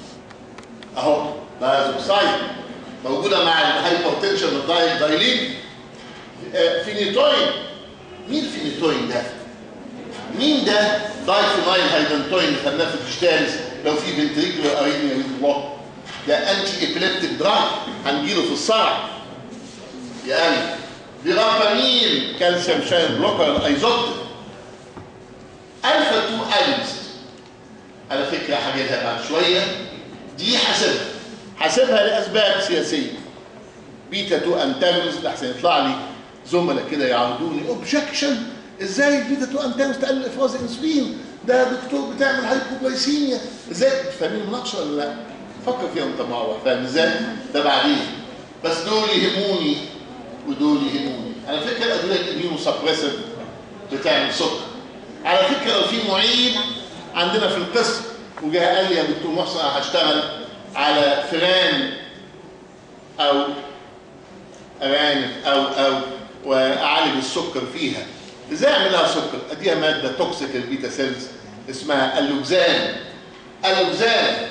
اهو دايازوكسايد موجوده مع الهايبرتنشن الدايل دايلين آه، فينيتوين مين فينيتوين ده؟ مين ده دايفينايل هايدنتوين اللي خدناه في الاشتالس لو في فنتريكولار اريثميا ويز بلوك ده انتي ابيليبتيك دراج هنجيله في الصرع يا قلبي فيرابامين كالسيوم شاين بلوكر الايزوتيك الفا 2 ايونست على فكره هجيبها بعد شويه دي حاسبها حاسبها لاسباب سياسيه بيتا 2 انتاجونست احسن يطلع لي زملاء كده يعرضوني اوبجكشن ازاي البيتا 2 انتاجونست تقلل افراز الانسولين ده دكتور بتعمل هايبوجلايسيميا ازاي فاهمين المناقشه ولا لا؟ فكر فيها وانت مروح فاهم ازاي؟ ده بعدين بس دول يهموني ودول يهموني على فكره الادويه الاميونو سبريسيف بتعمل سكر على فكره لو في معيد عندنا في القسم وجاء قال لي يا دكتور محسن انا هشتغل على فئران او ارانب او او واعالج السكر فيها ازاي اعملها سكر اديها ماده توكسيك للبيتا سيلز اسمها اللوكزان اللوكزان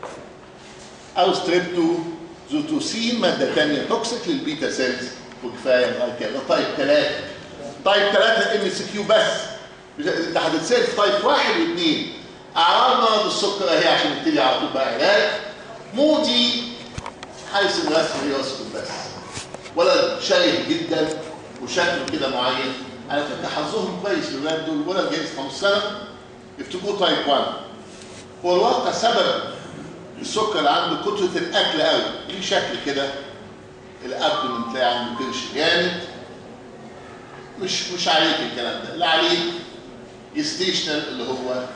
او ستريبتو زوتوسين ماده ثانيه توكسيك للبيتا سيلز وكفايه لغايه كده طيب ثلاثه طيب ثلاثه ام سي كيو بس انت هتتسال في طيب واحد واثنين اعراض مرض السكر اهي عشان نبتدي على طول بقى علاج موتي حيث الرسم يسكت بس ولد شايف جدا وشكله كده معين على فكره حظهم كويس الولاد دول ولد جايز 15 سنه يفتكروه تايب 1 هو الواقع سبب السكر اللي عنده كتره الاكل قوي ليه شكل كده الابدومن تلاقي عنده كرش جامد مش مش عليك الكلام ده اللي عليك يستيشنال اللي هو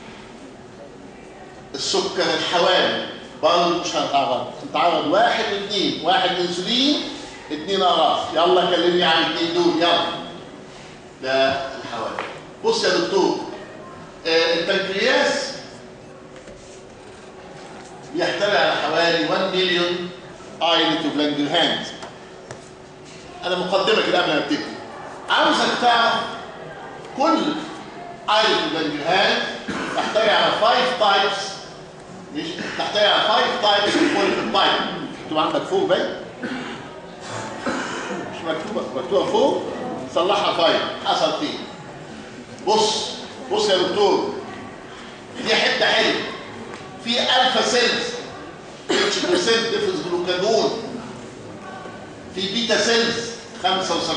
السكر الحوالي برضه مش هنتعرض نتعرض واحد واثنين واحد انسولين اثنين اقراص يلا كلمني عن الاثنين دول يلا ده الحوالي بص يا دكتور آه البنكرياس بيحتوي على حوالي 1 مليون ايلت اوف لانجرهانز انا مقدمه كده قبل ما ابتدي عاوزك تعرف كل ايلت بنجهاز تحتوي على 5 تايبس مش تحتوي على 5 تايبس بوليبيد تايب مكتوب عندك فوق باين مش مكتوبه مكتوبه فوق صلحها فايل حصل فيه بص بص يا دكتور دي حته حلوه في الفا سيلز 20% تفرز جلوكاجون في بيتا سيلز 75%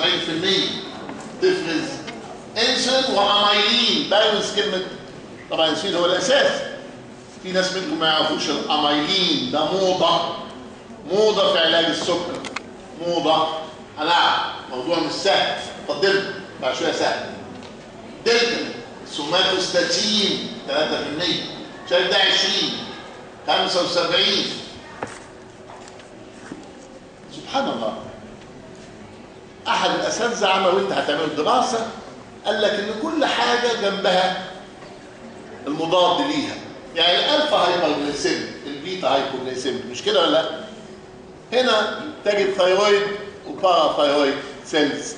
تفرز انسولين وامايلين بالانس كلمه طبعا الانسولين هو الاساس في ناس منكم ما يعرفوش الامايلين ده موضه موضه في علاج السكر موضه انا عارف موضوع مش سهل قدمت بعد شويه سهل دلتا سوماتوستاتين 3% شايف ده 20 75 سبحان الله احد الاساتذه عمل وانت هتعمل دراسه قال لك ان كل حاجه جنبها المضاد ليها يعني الالفا هايبرجليسيميك البيتا هايبوجليسيميك مش كده ولا لا هنا تجد ثايرويد وباراثايرويد سيلز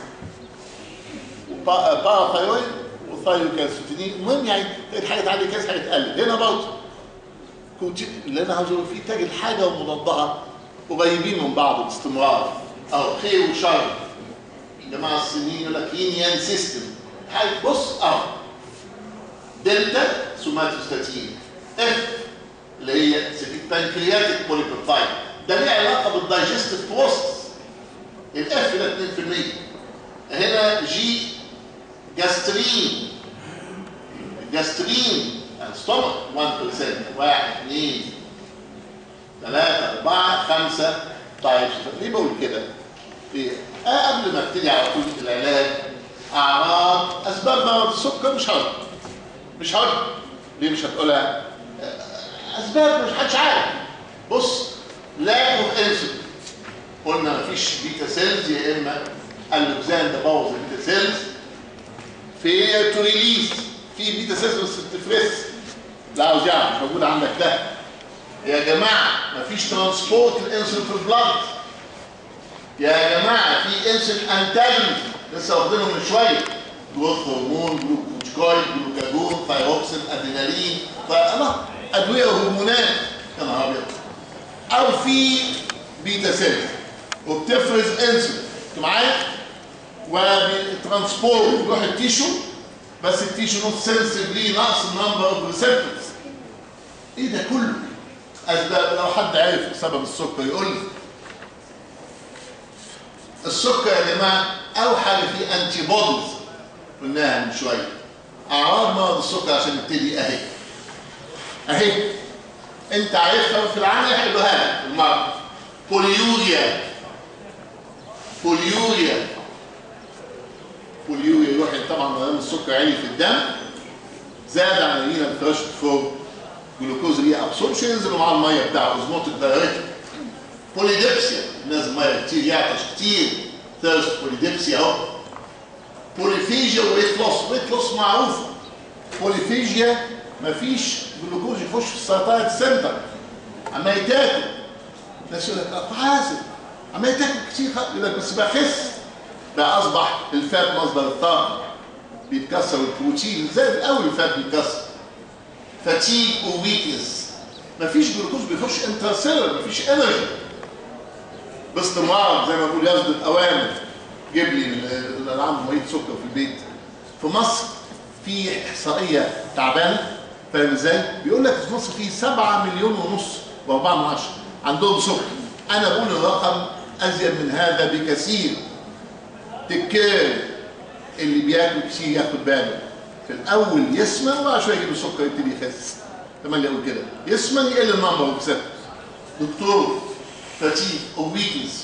باراثايرويد وثايروكالسيتونين المهم يعني تجد حاجه تعلي كاس حاجه تقلل هنا برضه كوتي اللي انا عاوز اقول فيه تجد حاجه ومضادها قريبين من بعض باستمرار او خير وشر جماعه الصينيين يقول لك يين سيستم حاجه بص اهو دلتا سوماتوستاتين اف اللي هي بانكرياتيك بوليبيبتايد ده ليه علاقه بالدايجستيف بروسس الاف ده 2% هنا جي جاسترين جاسترين الستومك 1% 1 2 3 4 5 طيب ليه بقول كده؟ ليه؟ آه قبل ما ابتدي على طول العلاج اعراض اسباب مرض السكر مش هقول مش هقول ليه مش هتقولها؟ اسباب مش حدش عارف بص لاك اوف انسولين قلنا مفيش بيتا سيلز يا اما اللوكزان ده بوظ البيتا سيلز في تو ريليز في بيتا سيلز بس بتفرس لا عاوز يعرف مش موجود عندك ده يا جماعه مفيش ترانسبورت الانسولين في البلد يا جماعه في انسولين انتاجونز لسه واخدينهم من شويه جروث هرمون جلوكوكويد جلوكاجون ثايروكسين ادرينالين الله ادويه وهرمونات يا نهار ابيض او في بيتا سيلز وبتفرز انسولين انت معايا وبترانسبورت بيروح التيشو بس التيشو نوت سنسيف ليه نقص النمبر اوف ريسبتورز ايه ده كله اسباب لو حد عرف سبب السكر يقول لي السكر يا جماعه اول حاجه فيه انتي بوديز قلناها من شويه اعراض مرض السكر عشان نبتدي اهي اهي انت عارفها في العمل هيقولها لك المرض بوليوريا بوليوريا بوليوريا يروح طبعا ما السكر عالي في الدم زاد عن الرينا ثريشولد فوق جلوكوز ليه ابسوربشن ينزل معاه الميه بتاعه اوزموتيك دايركت بوليديبسيا الناس ميه كتير يعطش كتير ثيرست بوليديبسيا اهو بوليفيجيا وويت لوس ويت لوس معروفه بوليفيجيا مفيش جلوكوز يخش في السرطان السنتر عمال تاكل الناس يقول لك حاسب عمال تاكل كتير يقول لك بس بخس بقى اصبح الفات مصدر الطاقه بيتكسر البروتين زي الاول الفات بيتكسر فاتيج وويكنس مفيش جلوكوز بيخش انترسيلر مفيش انرجي باستمرار زي ما بقول يصدر الاوامر جيب لي اللي عنده مريض سكر في البيت في مصر في احصائيه تعبانه فاهم ازاي؟ بيقول لك في مصر في 7 مليون ونص و4 من عشرة عندهم سكر انا بقول الرقم ازيد من هذا بكثير تكير اللي بياكل كتير ياخد باله في الاول يسمن وبعد شويه يجيب السكر يبتدي يخس تمام يقول كده يسمن يقل النمبر اوف دكتور فاتيج او ويكنس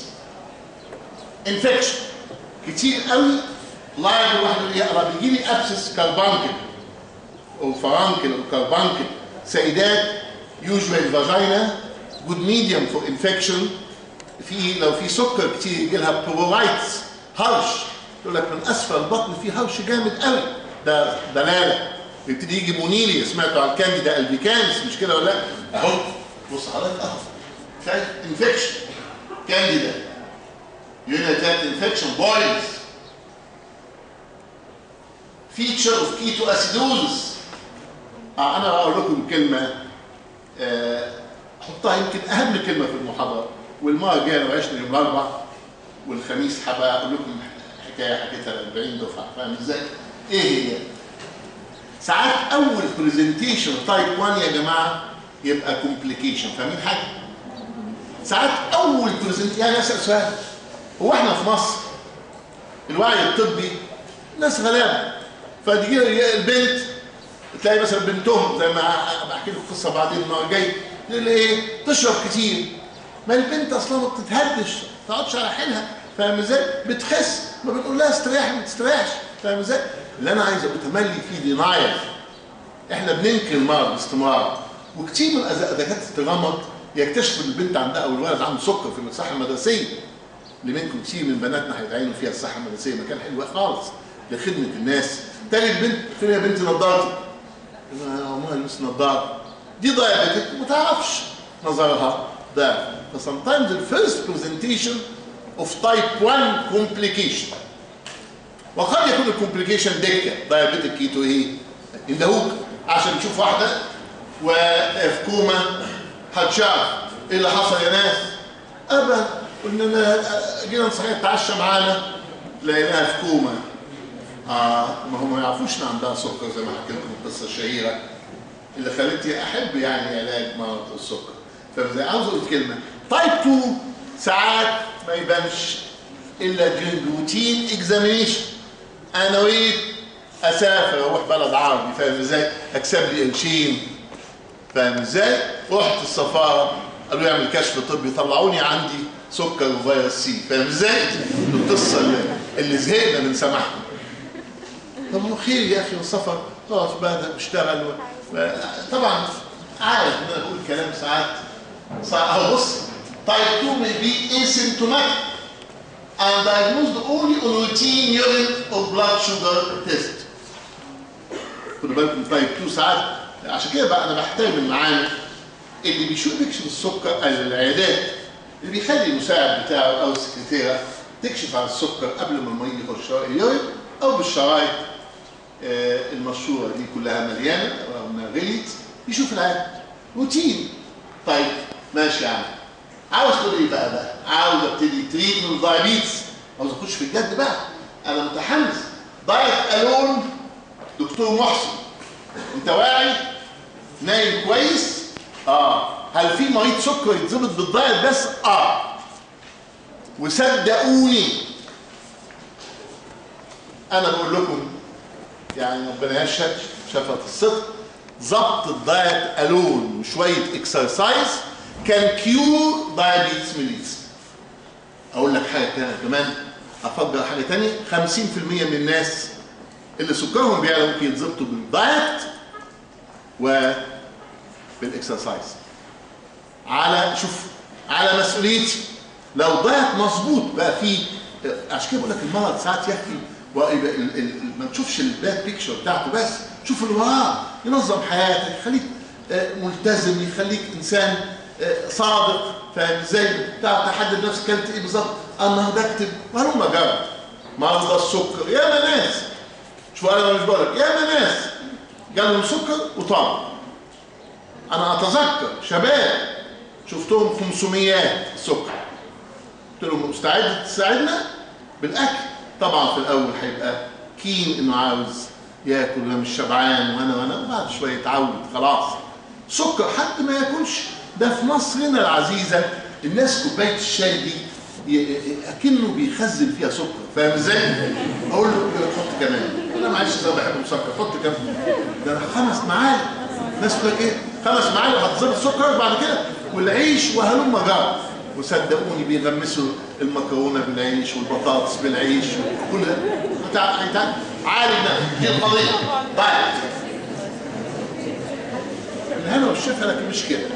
انفكشن كتير قوي لايف الواحد يقرا بيجي لي ابسس كاربانكل او فرانكل او كاربانكل سيدات يوجوال فاجينا جود ميديوم فور انفكشن في لو في سكر كتير يجي لها برورايتس هرش يقول لك من اسفل البطن في هرش جامد قوي ده دلاله يبتدي يجي مونيلي سمعتوا عن كانديدا البيكانس مش كده ولا لا؟ اهو بص حضرتك اهو شايف انفكشن كانديدا urinary tract infection boils feature of ketoacidosis آه انا اقول لكم كلمه آه حطها يمكن اهم كلمه في المحاضره والمره الجايه لو عشنا يوم الاربعاء والخميس هبقى اقول لكم حكايه حكيتها ل 40 دفعه فاهم ازاي؟ ايه هي؟ ساعات اول برزنتيشن تايب 1 يا جماعه يبقى كومبليكيشن فاهمين حاجه؟ ساعات اول برزنت يعني اسال سؤال هو احنا في مصر الوعي الطبي ناس غلابه فتجي البنت تلاقي مثلا بنتهم زي ما بحكي لكم قصه بعدين المره الجايه تقول ايه تشرب كتير ما البنت اصلا ما بتتهدش ما تقعدش على حيلها فاهم ازاي؟ بتخس ما بنقول لها استريحي ما تستريحش فاهم ازاي؟ اللي انا عايز اتملي فيه دينايل احنا بننكر المرض باستمرار وكتير من دكاتره الرمد يكتشفوا ان البنت عندها او الولد عنده سكر في الصحه المدرسيه اللي منكم كتير من بناتنا هيتعينوا فيها الصحه المدرسيه مكان حلو خالص لخدمه الناس تاني البنت فين يا بنتي نضارتي؟ امها لبس نضاره دي ضيعتك ما تعرفش نظرها ضعف فسمتايمز الفيرست برزنتيشن اوف تايب 1 كومبليكيشن وقد يكون الكومبليكيشن دكه دايابيتك كيتو ايه؟ اندهوك عشان تشوف واحده وفي كوما هتشاف ايه اللي حصل يا ناس؟ ابدا قلنا جينا نصحيح نتعشى معانا لقيناها في كوما اه ما هم ما يعرفوش ان عندها سكر زي ما حكيت لكم القصه الشهيره اللي خلتني احب يعني علاج مرض السكر فزي عاوز اقول كلمه تايب 2 ساعات ما يبانش الا روتين اكزامينيشن انا اريد اسافر اروح بلد عربي فاهم ازاي؟ اكسب لي قرشين فاهم ازاي؟ رحت السفاره قالوا لي اعمل كشف طبي طلعوني عندي سكر وفيروس سي فاهم ازاي؟ القصه اللي, اللي زهقنا من سماعها طب ما خير يا اخي والسفر خلاص بقى بشتغل و... طبعا عارف ان انا بقول كلام ساعات ساعات بص تايب 2 may be asymptomatic and diagnosed only on routine urine or blood sugar test. خدوا بالكم تايب 2 ساعات عشان كده بقى انا بحترم المعامل اللي بيشوف بيكشف السكر العيادات اللي بيخلي المساعد بتاعه او السكرتيره تكشف على السكر قبل ما المريض يخش اليورين او بالشرايط آه المشهوره دي كلها مليانه او انها غليت يشوف العيان روتين طيب ماشي يا عم عاوز تقول ايه بقى بقى عاوز ابتدي تريد من الدايابيتس عاوز اخش في الجد بقى انا متحمس دايت الون دكتور محسن انت واعي نايم كويس اه هل في مريض سكر يتظبط بالدايت بس اه وصدقوني انا بقول لكم يعني ربنا يشهد شفت الصدق ضبط الدايت الون وشويه اكسرسايز كان كيور دايابيتس ميليتس اقول لك حاجه تانية كمان افجر حاجه تانية 50% من الناس اللي سكرهم بيعلى ممكن يتظبطوا بالدايت وبالاكسرسايز على شوف على مسؤوليتي لو دايت مظبوط بقى فيه عشان كده بقول لك المرض ساعات يحكي ما تشوفش الباد بيكشر بتاعته بس شوف اللي وراه ينظم حياتك يخليك ملتزم يخليك انسان صادق فاهم ازاي تعرف تحدد نفسك كلت ايه بالظبط النهارده اكتب وهلم جرب مرضى السكر يا ما ناس شوف انا مش بقولك يا ما ناس جالهم سكر وطعم انا اتذكر شباب شفتهم 500 سكر قلت لهم مستعد تساعدنا بالاكل طبعا في الاول هيبقى كين انه عاوز ياكل وانا مش شبعان وانا وانا وبعد شويه يتعود خلاص سكر حد ما ياكلش ده في مصرنا العزيزه الناس كوبايه الشاي دي اكنه بيخزن فيها سكر فاهم ازاي؟ اقول له حط كمان انا معلش زي ما بحب مسكر حط كمان ده انا خمس معالق الناس تقول لك ايه؟ خمس معالق هتظبط سكر بعد كده والعيش وهلم جرب وصدقوني بيغمسوا المكرونه بالعيش والبطاطس بالعيش وكل ده عالي ده دي القضيه طيب الهنا والشفا لكن مش كده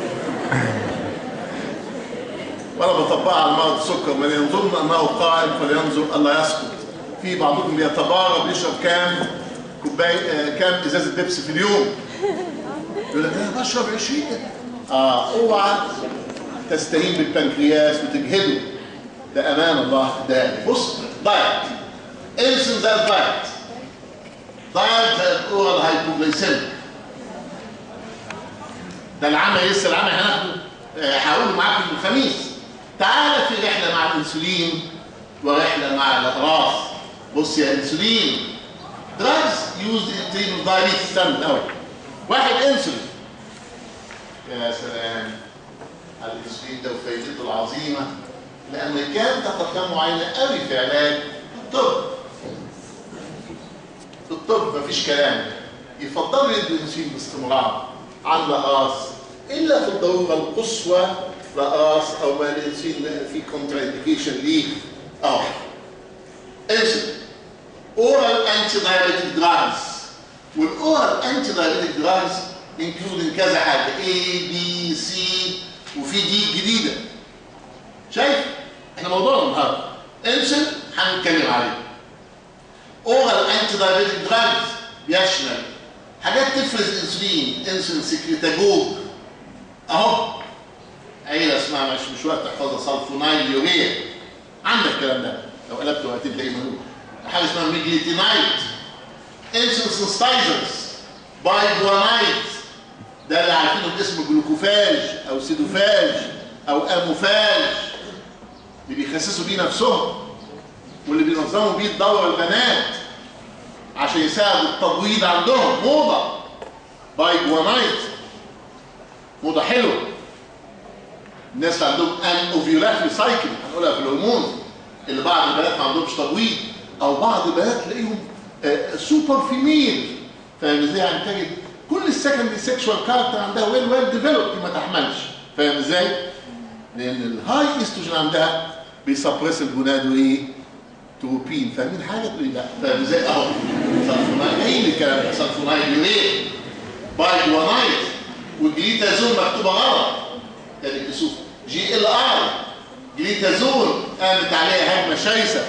ولا بطبقها على مرض السكر من ينظرن انه قائم فلينظر الا يسقط في بعضكم بيتبارى بيشرب كام كوبايه كام ازازه بيبسي في اليوم يقول لك انا بشرب 20 اه اوعى تستهين بالبنكرياس وتجهده ده امان الله ده بص دايت انسولين زي الدايت دايت زي الاورال هايبوجلايسيميك ده العمل لسه العمل هناخده آه، هقوله معاكم الخميس تعالى في رحله مع الانسولين ورحله مع الاقراص بص يا انسولين drugs used in treatment of diabetes استنى الاول واحد انسولين يا سلام على الانسولين ده وفايدته العظيمه الامريكان تقدموا معينه قوي في علاج الطب في الطب مفيش كلام يفضلوا يدوا الانسولين باستمرار عن الاقراص الا في الضروره القصوى الاقراص او ما الانسولين في كونترا انديكيشن ليه اه انسولين oral antidiabetic drugs والاورال antidiabetic drugs including كذا حاجه A B C وفي دي جديده شايف احنا موضوعنا النهارده انسولين هنتكلم عليه oral antidiabetic drugs بيشمل حاجات تفرز انسولين انسولين سكريتاجوج اهو عيله اسمها مش مش وقت تحفظها سلفونايل يوريا عندك الكلام ده لو قلبت وقتين تلاقيه موجود حاجه اسمها ميجليتينايت انسولين سنستايزرز بايجوانايت ده اللي عارفينه باسم جلوكوفاج او سيدوفاج او اموفاج اللي بيخسسوا بيه نفسهم واللي بينظموا بيه الدوره البنات عشان يساعدوا التبويض عندهم موضه بايجوانايت موضه حلوه الناس اللي عندهم ان اوفيولاتري سايكل هنقولها في الهرمون اللي بعض البنات ما عندهمش تبويض او بعض البنات تلاقيهم آه، سوبر فيميل فاهم ازاي يعني تجد كل السكندري سيكشوال كاركتر عندها ويل ويل ديفلوبد ما تحملش فاهم ازاي؟ لان الهاي استروجين عندها بيسبرس الجوناد وايه؟ تروبين فاهمين حاجه تقول لي لا فاهم ازاي؟ اهو سلفونايل جاي لي الكلام ده سلفونايل يوريا بايجوانايت والجليتازون مكتوبه غلط ادي كسوف جي ال ار جليتازون قامت عليها هجمه شايسه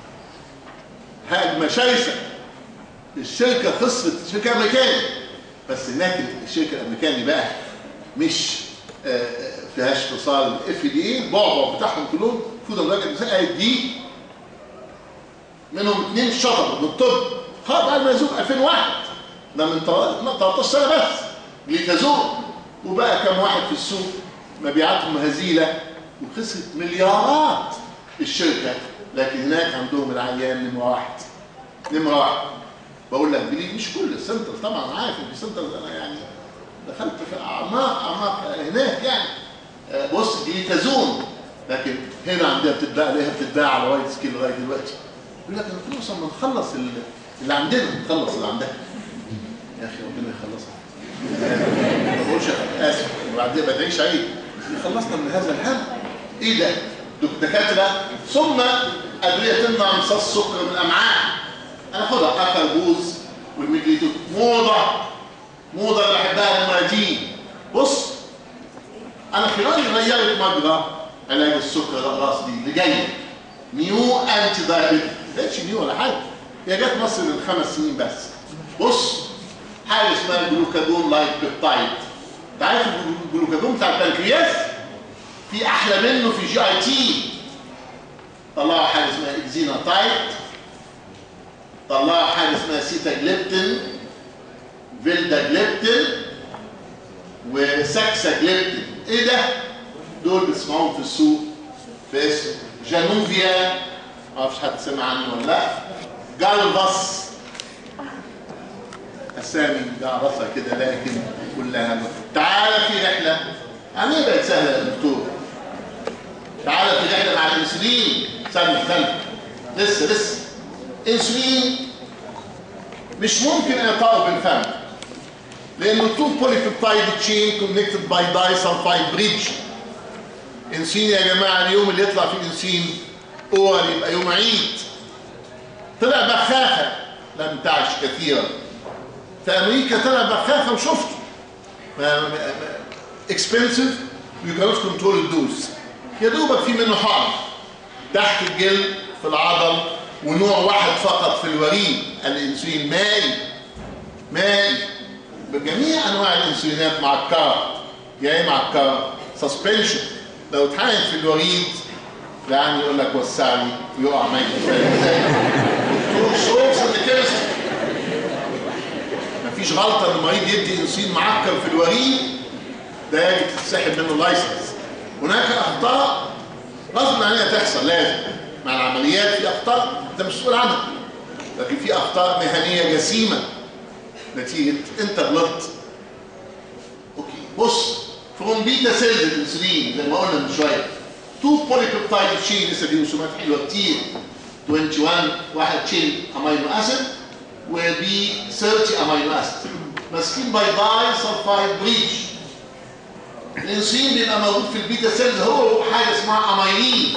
هجمه شايسه الشركه خسرت شركه امريكانيه بس هناك الشركه الامريكاني بقى مش آه، فيهاش اتصال اف دي اي البعبع بتاعهم كلهم فود الراجل قالت دي منهم اثنين شطروا بالطب خلاص بعد ما يزوق 2001 ده من 13 سنه بس جليتازون وبقى كم واحد في السوق مبيعاتهم هزيله وخسرت مليارات الشركه لكن هناك عندهم العيان نمره واحد نمره واحد بقول لك بليف مش كل السنتر طبعا عارف ان السنتر انا يعني دخلت في اعماق اعماق هناك يعني آه، بص جليتازون لكن هنا عندها بتتباع ليها بتتباع على وايد سكيل لغايه دلوقتي يقول لك انا نوصل ما نخلص ال- اللي عندنا نخلص اللي عندها يا اخي ربنا يخلصها ما بقولش اسف وبعدين بدعيش عيد يخلصنا من هذا الهم ايه ده دكاتره ثم ادويه تمنع امتصاص السكر من الامعاء انا خدها اكربوز والميجليتوت موضه موضه اللي بحبها المناديل بص انا خلال غيرت مجرى علاج السكر الاقراص دي اللي جايه نيو انتي دايابيتيك ما كانتش نيو ولا حاجه هي جت مصر من خمس سنين بس بص حاجه اسمها جلوكادون لايك بيبتايد انت عارف الجلوكادون بتاع البنكرياس في احلى منه في جي اي تي طلعوا حاجه اسمها اكزيناتايد طلعوا حاجه اسمها سيتا جليبتين فيلدا جليبتين وساكسا جليبتين ايه ده دول بتسمعوهم في السوق في اسم جانوفيا ما اعرفش حد سمع عنه ولا لا جالفاس اسامي جعرفها كده لكن كلها تعالى في رحله يعني ايه بقت سهله يا دكتور تعالى في رحله مع الانسولين استنى استنى لسه لسه انسولين مش ممكن اعطائه بالفم لانه تو بوليبيبتايد تشين كونكتد باي داي سلفايد بريدج انسولين يا جماعه اليوم اللي يطلع فيه انسولين اورال يبقى يوم عيد طلع بخاخه لم تعش كثيرا في امريكا طلع بخاخه وشفته اكسبنسيف يو كانوت كنترول الدوز يا دوبك في منه حقن تحت الجلد في العضل ونوع واحد فقط في الوريد الانسولين مائي مائي بجميع انواع الانسولينات معكره يا ايه معكره سسبنشن لو اتحقن في الوريد يعني يقول لك وسعني ويقع ميت فاهم ازاي؟ دكتور سورس الكيمستري مفيش غلطه ان المريض يدي انسولين معكر في الوريد ده يجب تتسحب منه اللايسنس هناك اخطاء غصب عنها تحصل لازم مع العمليات في اخطاء انت مسؤول عنها لكن في اخطاء مهنيه جسيمه نتيجه انت غلطت اوكي بص فروم بيتا سيلز الانسولين زي ما قلنا من شويه تو بوليبيبتايد تشين لسه دي رسومات حلوه كتير 21 واحد تشين امينو اسيد will be 30 امينو اسيد ماسكين باي باي سلفايد بريدج الانسولين بيبقى موجود في البيتا سيلز هو حاجه اسمها اميلين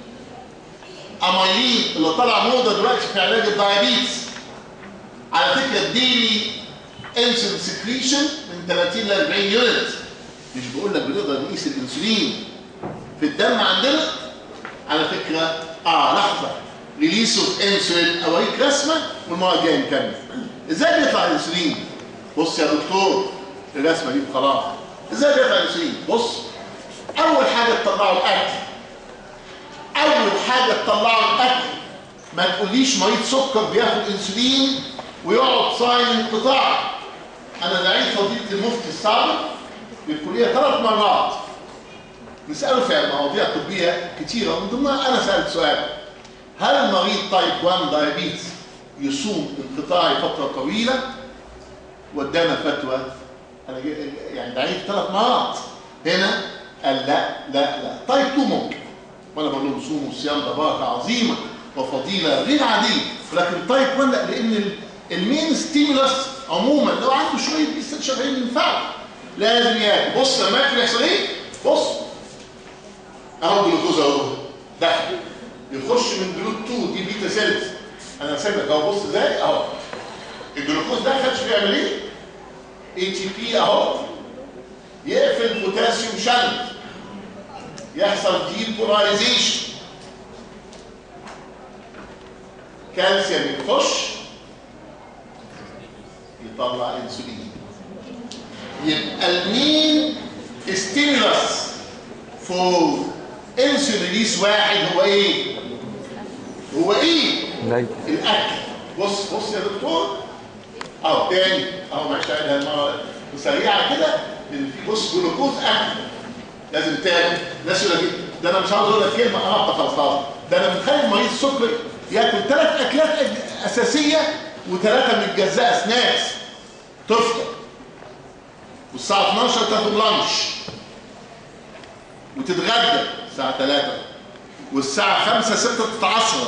اميلين اللي طلع موضه دلوقتي في علاج الدايابيتس على فكره الديلي انسولين سكريشن من 30 ل 40 يونت مش بقول لك بنقدر نقيس الانسولين في الدم عندنا على فكره اه لحظه ريليس اوف انسولين اوريك رسمه والمره الجايه نكمل ازاي بيطلع الانسولين بص يا دكتور الرسمه دي خلاص ازاي بيطلع الانسولين بص اول حاجه تطلعوا الاكل اول حاجه تطلعوا الاكل ما تقوليش مريض سكر بياخد انسولين ويقعد صايم انقطاع انا دعيت فضيله المفتي السابق للكليه ثلاث مرات نساله في مواضيع طبيه كتيره ومن ضمنها انا سالت سؤال هل المريض تايب 1 دايابيتس يصوم انقطاعي فتره طويله وادانا فتوى انا جي- يعني دعيت ثلاث مرات هنا قال لا لا لا تايب 2 ممكن وانا بقول لهم صوموا الصيام ده بركه عظيمه وفضيله غير عاديه ولكن تايب 1 لا لان ال- المين ستيمولس عموما لو عنده شويه بيستات شغالين ينفعوا لازم ياكل بص لما ياكل يحصل ايه؟ بص اهو جلوكوز اهو دخل يخش من جلوك 2 دي بيتا سيلز انا سايبك اهو بص ازاي اهو الجلوكوز ده خدش بيعمل ايه؟ اي تي بي اهو يقفل بوتاسيوم شنط يحصل ديبولايزيشن كالسيوم يخش يطلع انسولين يبقى المين ستيمولس فور انسولين ريليس واحد هو ايه؟ هو ايه؟ لا الاكل بص بص يا دكتور اهو تاني اهو معلش عيدها المره سريعه كده ان في بص جلوكوز اكل لازم تاكل ناس يقول لك إيه؟ ده انا مش عاوز اقول لك كلمه قربت خلاص خلاص ده انا متخيل مريض سكر ياكل ثلاث اكلات أج- اساسيه وثلاثه متجزاه سناكس تفطر والساعه 12 تاخد لانش وتتغدى الساعه 3 والساعه 5 6 تتعصر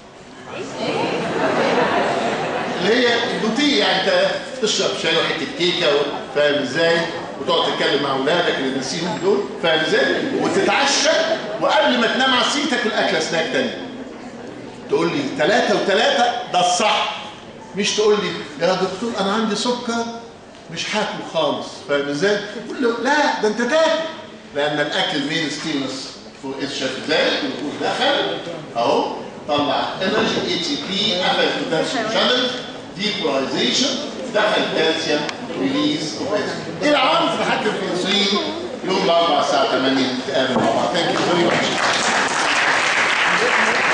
اللي هي البوتيه يعني انت تشرب شاي وحته كيكه و- فاهم ازاي وتقعد تتكلم مع اولادك اللي نسيهم دول فاهم ازاي وتتعشى وقبل ما تنام على السرير تاكل اكله سناك تاني تقول لي ثلاثة وثلاثة ده الصح مش تقول لي يا دكتور انا عندي سكر مش هاكل خالص فاهم ازاي؟ تقول له لا ده انت تاكل لان الاكل مين ستيمس فوق شايف ازاي؟ الجلوكوز دخل اهو طلع انرجي اي تي بي قفل بوتاسيوم شانل ديبولايزيشن دخل كالسيوم ريليز ايه العوامل في تحكم في الانسولين يوم الاربعاء الساعه 8 نتقابل مع بعض ثانك يو فيري ماتش